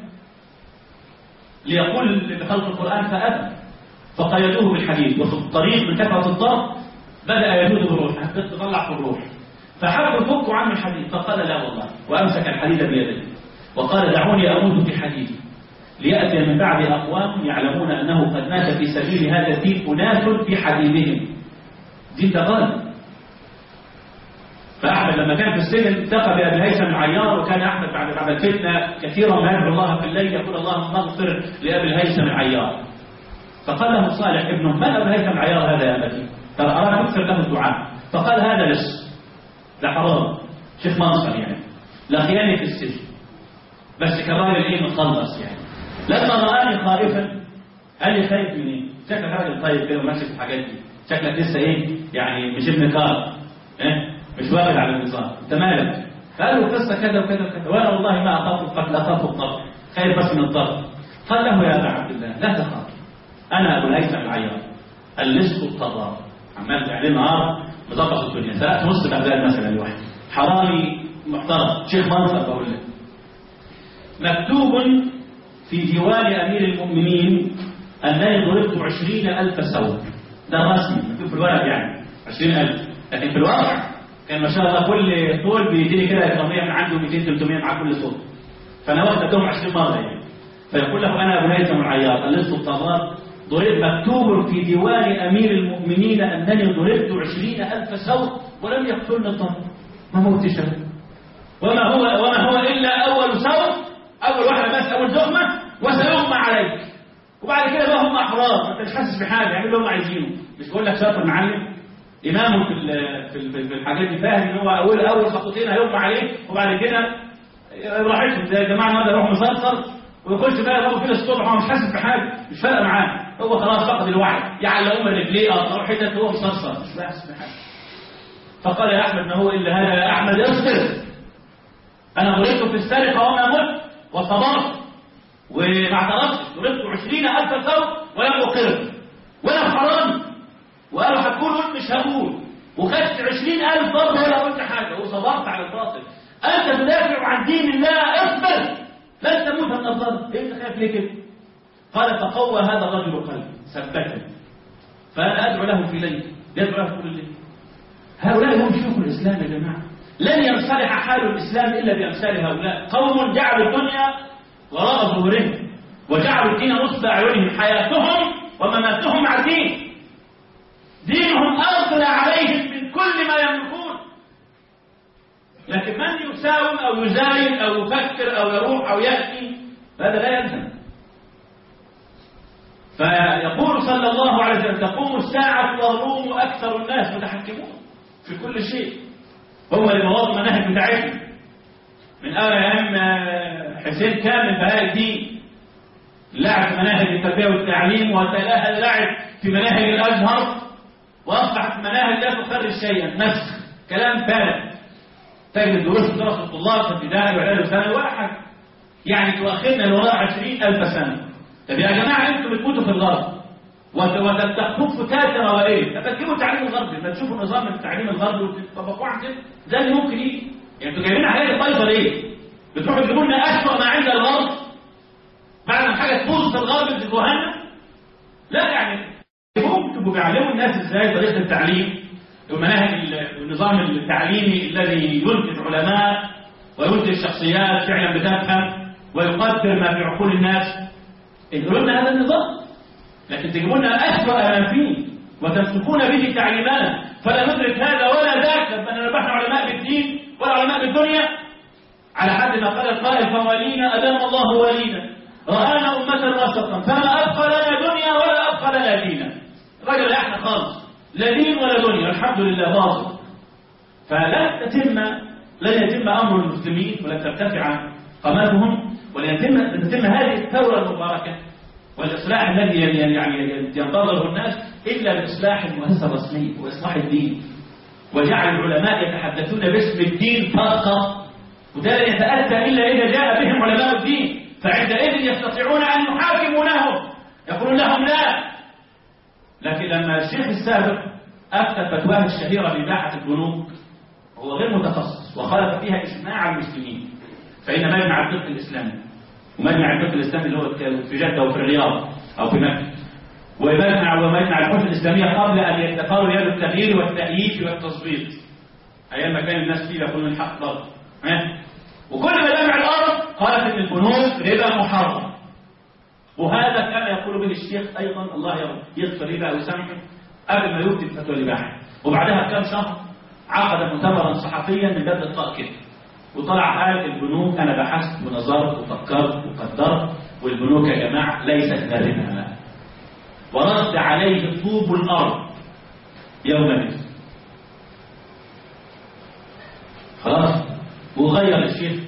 ليقول بخلق القران فابى فقيدوه بالحديد وفي الطريق من كثره الضرب بدا يجود بالروح حتى تطلع في الروح فحاولوا يفكوا عنه الحديد فقال لا والله وامسك الحديد بيده وقال دعوني اموت في حديدي ليأتي من بعد أقوام يعلمون أنه قد مات في سبيل هذا الدين أناس في حديدهم دين تقال فأحمد لما كان في السجن التقى بأبي هيثم العيار وكان أحمد بعد بعد الفتنة كثيرا ما يدعو الله في الليل يقول اللهم اغفر لأبي الهيثم العيار فقال له صالح ابنه من أبي الهيثم العيار هذا يا أبتي؟ قال أراد أكثر له الدعاء فقال هذا لص ده حرام شيخ منصر يعني لا خيانة في السجن بس كراجل ايه مخلص يعني لما رآني خائفا قال لي خايف من ايه؟ شكلك راجل طيب كده وماشي في الحاجات دي شكلك لسه ايه؟ يعني مش ابن كار إيه؟ مش واخد على النظام انت مالك؟ قال له قصه كذا وكذا وكذا وانا والله ما اخاف القتل اخاف الضرب خايف بس من الضرب قال له يا ابا عبد الله لا تخاف انا ابو الهيثم العيار اللص الطراب عمال عليه نهار مظبط الدنيا سرقت نص بغداد مثلا لوحدي حرامي محترم شيخ منصر بقول لك مكتوب في ديوان أمير المؤمنين أنني ضربت عشرين ألف سوء ده رسمي مكتوب في الورق يعني عشرين ألف لكن في الواقع كان ما شاء الله كل طول بيديني كده إكرامية من عنده 200 300 مع كل صوت فأنا واخد قدهم 20 مرة يعني فيقول له أنا أبو هيثم العياط اللص الطراد ضرب مكتوب في ديوان أمير المؤمنين أنني ضربت عشرين ألف سوء ولم يقتلني الضرب ما موتش أنا. وما هو وما هو إلا أول سوء أول واحدة بس أول زهمة وسيغمى عليك وبعد كده بقى هم أحرار أنت مش حاسس بحاجة يعملوا اللي هم عايزينه مش بقول لك شاطر معلم إمامه في ال- في ال- في الحاجات دي فاهم إن هو أول أول خطوتين هيغمى عليه وبعد كده راحتهم زي يا جماعة النهارده يروح مصرصر ويخش بقى يضربوا فيه الصبح هو مش حاسس بحاجة مش فارقة معاه هو خلاص فقد الوعي يعلقوا من رجليه أو حتت هو مصرصر مش حاسس بحاجة فقال يا أحمد ما هو إلا هذا يا أحمد اصبر أنا ضربت في السرقة وما مت وصبرت وما اعترفتش ضربت عشرين ألف ثوب ولم أقر ولا حرام وقالوا هتقول قلت مش هقول وخدت عشرين ألف ضربة ولا قلت حاجة وصبرت على الباطل أنت تدافع عن دين الله اصبر لن تموت من الضرب إيه أنت خايف ليه كده؟ قال فقوى هذا الرجل قلبي ثبتني فأنا أدعو له في ليل يدعو له كل الليل هؤلاء هم شيوخ الإسلام يا جماعة لن ينصلح حال الإسلام إلا بأمثال هؤلاء قوم جعلوا الدنيا وراء ظهورهم وجعلوا الدين نصب أعينهم حياتهم ومماتهم مع الدين دينهم أغلى عليهم من كل ما يملكون لكن من يساوم أو يزايد أو يفكر أو يروح أو يأتي هذا لا يلزم فيقول صلى الله عليه وسلم تقوم الساعة والروم أكثر الناس متحكمون في كل شيء هم اللي موضوا المناهج بتاعتهم من أيام حسين كامل بهاء الدين لعب في مناهج التربية والتعليم وتلاها اللعب في مناهج الأزهر وأصبحت مناهج لا تخرج شيئا نسخ كلام فارغ تجد الدروس درس الطلاب في ابتدائي واعدادي وثانوي ولا حاجة يعني تؤخرنا لوراء 20000 سنة طب يا جماعة انتوا بتموتوا في الغرب وتخطوط فتاة روائية طب تجيبوا التعليم الغربي ما تشوفوا نظام التعليم الغربي وتطبقوه عندنا ده اللي ممكن يجي يعني انتوا جايبين حاجات طيبة ليه؟ بتروحوا تجيبوا لنا أسوأ ما عند الغرب بعد ما حاجة تبوظ في الغرب تجيبوها لنا لا يعني ممكن تبقوا بيعلموا الناس ازاي طريقة التعليم ومناهج النظام التعليمي الذي ينتج علماء وينتج شخصيات فعلا بتفهم ويقدر ما في عقول الناس انقلوا لنا هذا النظام لكن تجيبوا لنا أسوأ ما فيه وتمسكون به تعليمات فلا ندرك هذا ولا ذاك لما نبحنا علماء بالدين ولا علماء بالدنيا على حد ما قال القائل فوالينا أدام الله ولينا رآنا أمة وسطا فما أبقى لنا دنيا ولا أبقى لنا دينا الراجل احنا خالص لا دين ولا دنيا الحمد لله باطل فلا تتم لن يتم أمر المسلمين ولن ترتفع قمتهم وليتم تتم هذه الثورة المباركة والإصلاح الذي يعني ينتظره الناس إلا بإصلاح المؤسسة الرسمية وإصلاح الدين وجعل العلماء يتحدثون باسم الدين فقط وده يتأتى إلا إذا جاء بهم علماء الدين فعندئذ يستطيعون أن يحاكمونهم يقولون لهم لا لكن لما الشيخ السابق أفتى فتواه الشهيرة بإباحة البنوك هو غير متخصص وخالف فيها إجماع المسلمين فإن مجمع الفقه الإسلامي ومجمع الفقه الإسلامي اللي هو في جدة وفي الرياض أو في مكة ومجمع ومجمع الحكم الإسلامية قبل أن يتقروا يد التغيير والتأييد والتصويت أيام ما كان الناس فيه يقولون الحق ضرب وكل مجامع الأرض قالت إن البنوك ربا محرم وهذا كما يقول به الشيخ أيضا الله يغفر ربا ويسامحه قبل ما يبدي فتوى الإباحة وبعدها بكم شهر عقد مؤتمرا صحفيا من باب الطاق كده وطلع حال البنوك أنا بحثت ونظرت وفكرت وقدرت والبنوك يا جماعة ليست ربا ورد عليه طوب الأرض يومئذ خلاص وغير الشيخ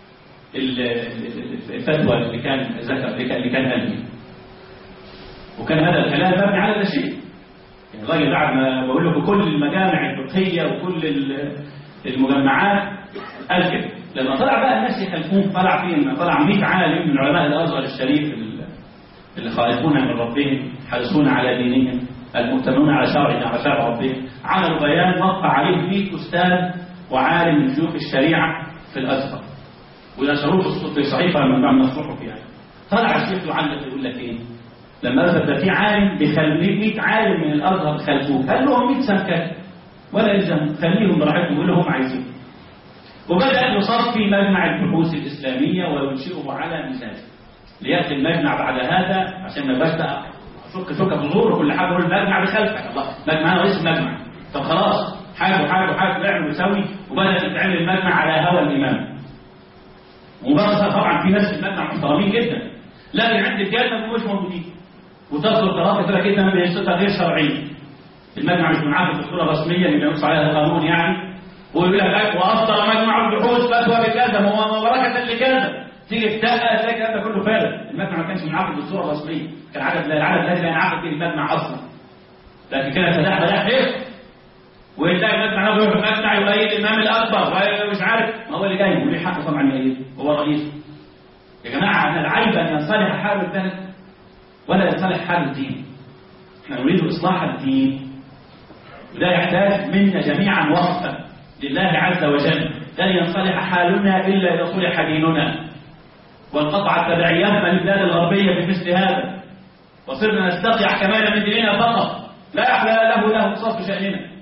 الفتوى اللي كان ذكر اللي كان قال وكان هذا الكلام مبني على لا شيء يعني الراجل بعد ما بقول لكم كل المجامع الفقهيه وكل المجمعات قال كده لما طلع بقى الناس يخلفون طلع فين طلع 100 عالم من علماء الازهر الشريف اللي خائفون من ربهم حريصون على دينهم المؤتمنون على شرعنا على شرع ربهم عملوا بيان وقع عليه فيه استاذ وعالم من شيوخ الشريعه في الازهر ونشروه في صحيفه من بعض الصحف يعني طلع الشيخ يعلق يقول لك ايه لما اثبت ده في عالم بيخلي 100 عالم من الازهر خلفوه قال لهم 100 سنه كده ولا يلزم خليهم براحتهم يقولوا هم عايزين وبدا يصفي مجمع البحوث الاسلاميه وينشئه على مثاله لياتي المجمع بعد هذا عشان ما يبقاش بقى شك شك بظهور وكل حاجه يقول المجمع بخلفك الله مجمع انا رئيس المجمع طب خلاص حاجه وحاجه وحاجه واعمل وسوي وبدا يتعمل المجمع على هوى الامام وبرصة طبعا في ناس في المجمع محترمين جدا لكن عند الجالة مش موجودين وتصل قرارات كده كده من بيصيرها غير شرعيه المجمع مش منعقد بصوره رسميه اللي بينص عليها القانون يعني ويقول لك واصدر مجمع البحوث فتوى بكذا مباركه لكذا تيجي تدقق تلاقي الكلام ده كله فارغ المجمع ما كانش منعقد بصوره رسميه كان عدد العدد الذي لا ينعقد به المجمع اصلا لكن كده فتح بلاح ايه ويلاقي المجمع نفسه يروح المجمع يؤيد الامام الاكبر ومش عارف ما هو اللي جاي وليه حق طبعا يؤيد هو رئيس يا جماعه ان العيب ان ينصلح حال البلد ولا ينصلح حال الدين احنا نريد اصلاح الدين وده يحتاج منا جميعا وقفه لله عز وجل لن ينصلح حالنا الا اذا صلح ديننا وانقطع التبعيات من البلاد الغربيه بمثل هذا وصرنا نستطيع احكامنا من ديننا فقط لا يحلى له له اختصاص بشاننا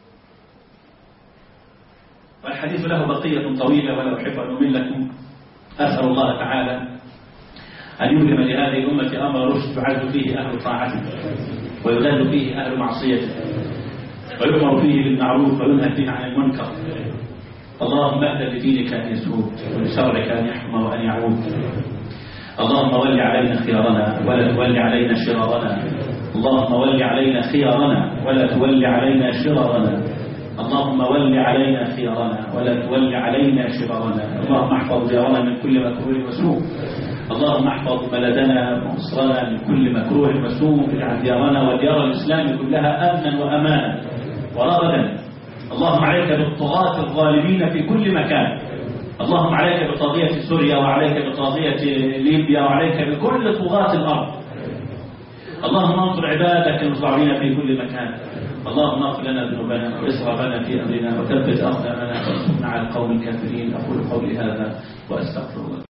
والحديث له بقية طويلة ولا أحب أن أمل لكم أسأل الله تعالى أن يلهم لهذه الأمة أمر رشد يعز فيه أهل طاعته ويذل فيه أهل معصيته ويؤمر فيه بالمعروف وينهى فيه عن المنكر اللهم أهل لدينك أن يسود ولشرعك أن يحكم وأن يعود اللهم ول علينا خيارنا ولا تول علينا شرارنا اللهم ول علينا خيارنا ولا تول علينا شرارنا اللهم ول علينا خيارنا ولا تول علينا شرارنا اللهم احفظ ديارنا من كل مكروه وسوء اللهم احفظ بلدنا ومصرنا من كل مكروه وسوء اجعل ديارنا وديار الاسلام كلها امنا وامانا ورغدا اللهم عليك بالطغاة الظالمين في كل مكان اللهم عليك بطاغية سوريا وعليك بطاغية ليبيا وعليك بكل طغاة الأرض اللهم انصر عبادك المصابين في كل مكان اللهم اغفر لنا ذنوبنا واسرافنا في امرنا وثبت اقدامنا وانصرنا على القوم الكافرين اقول قولي هذا واستغفر الله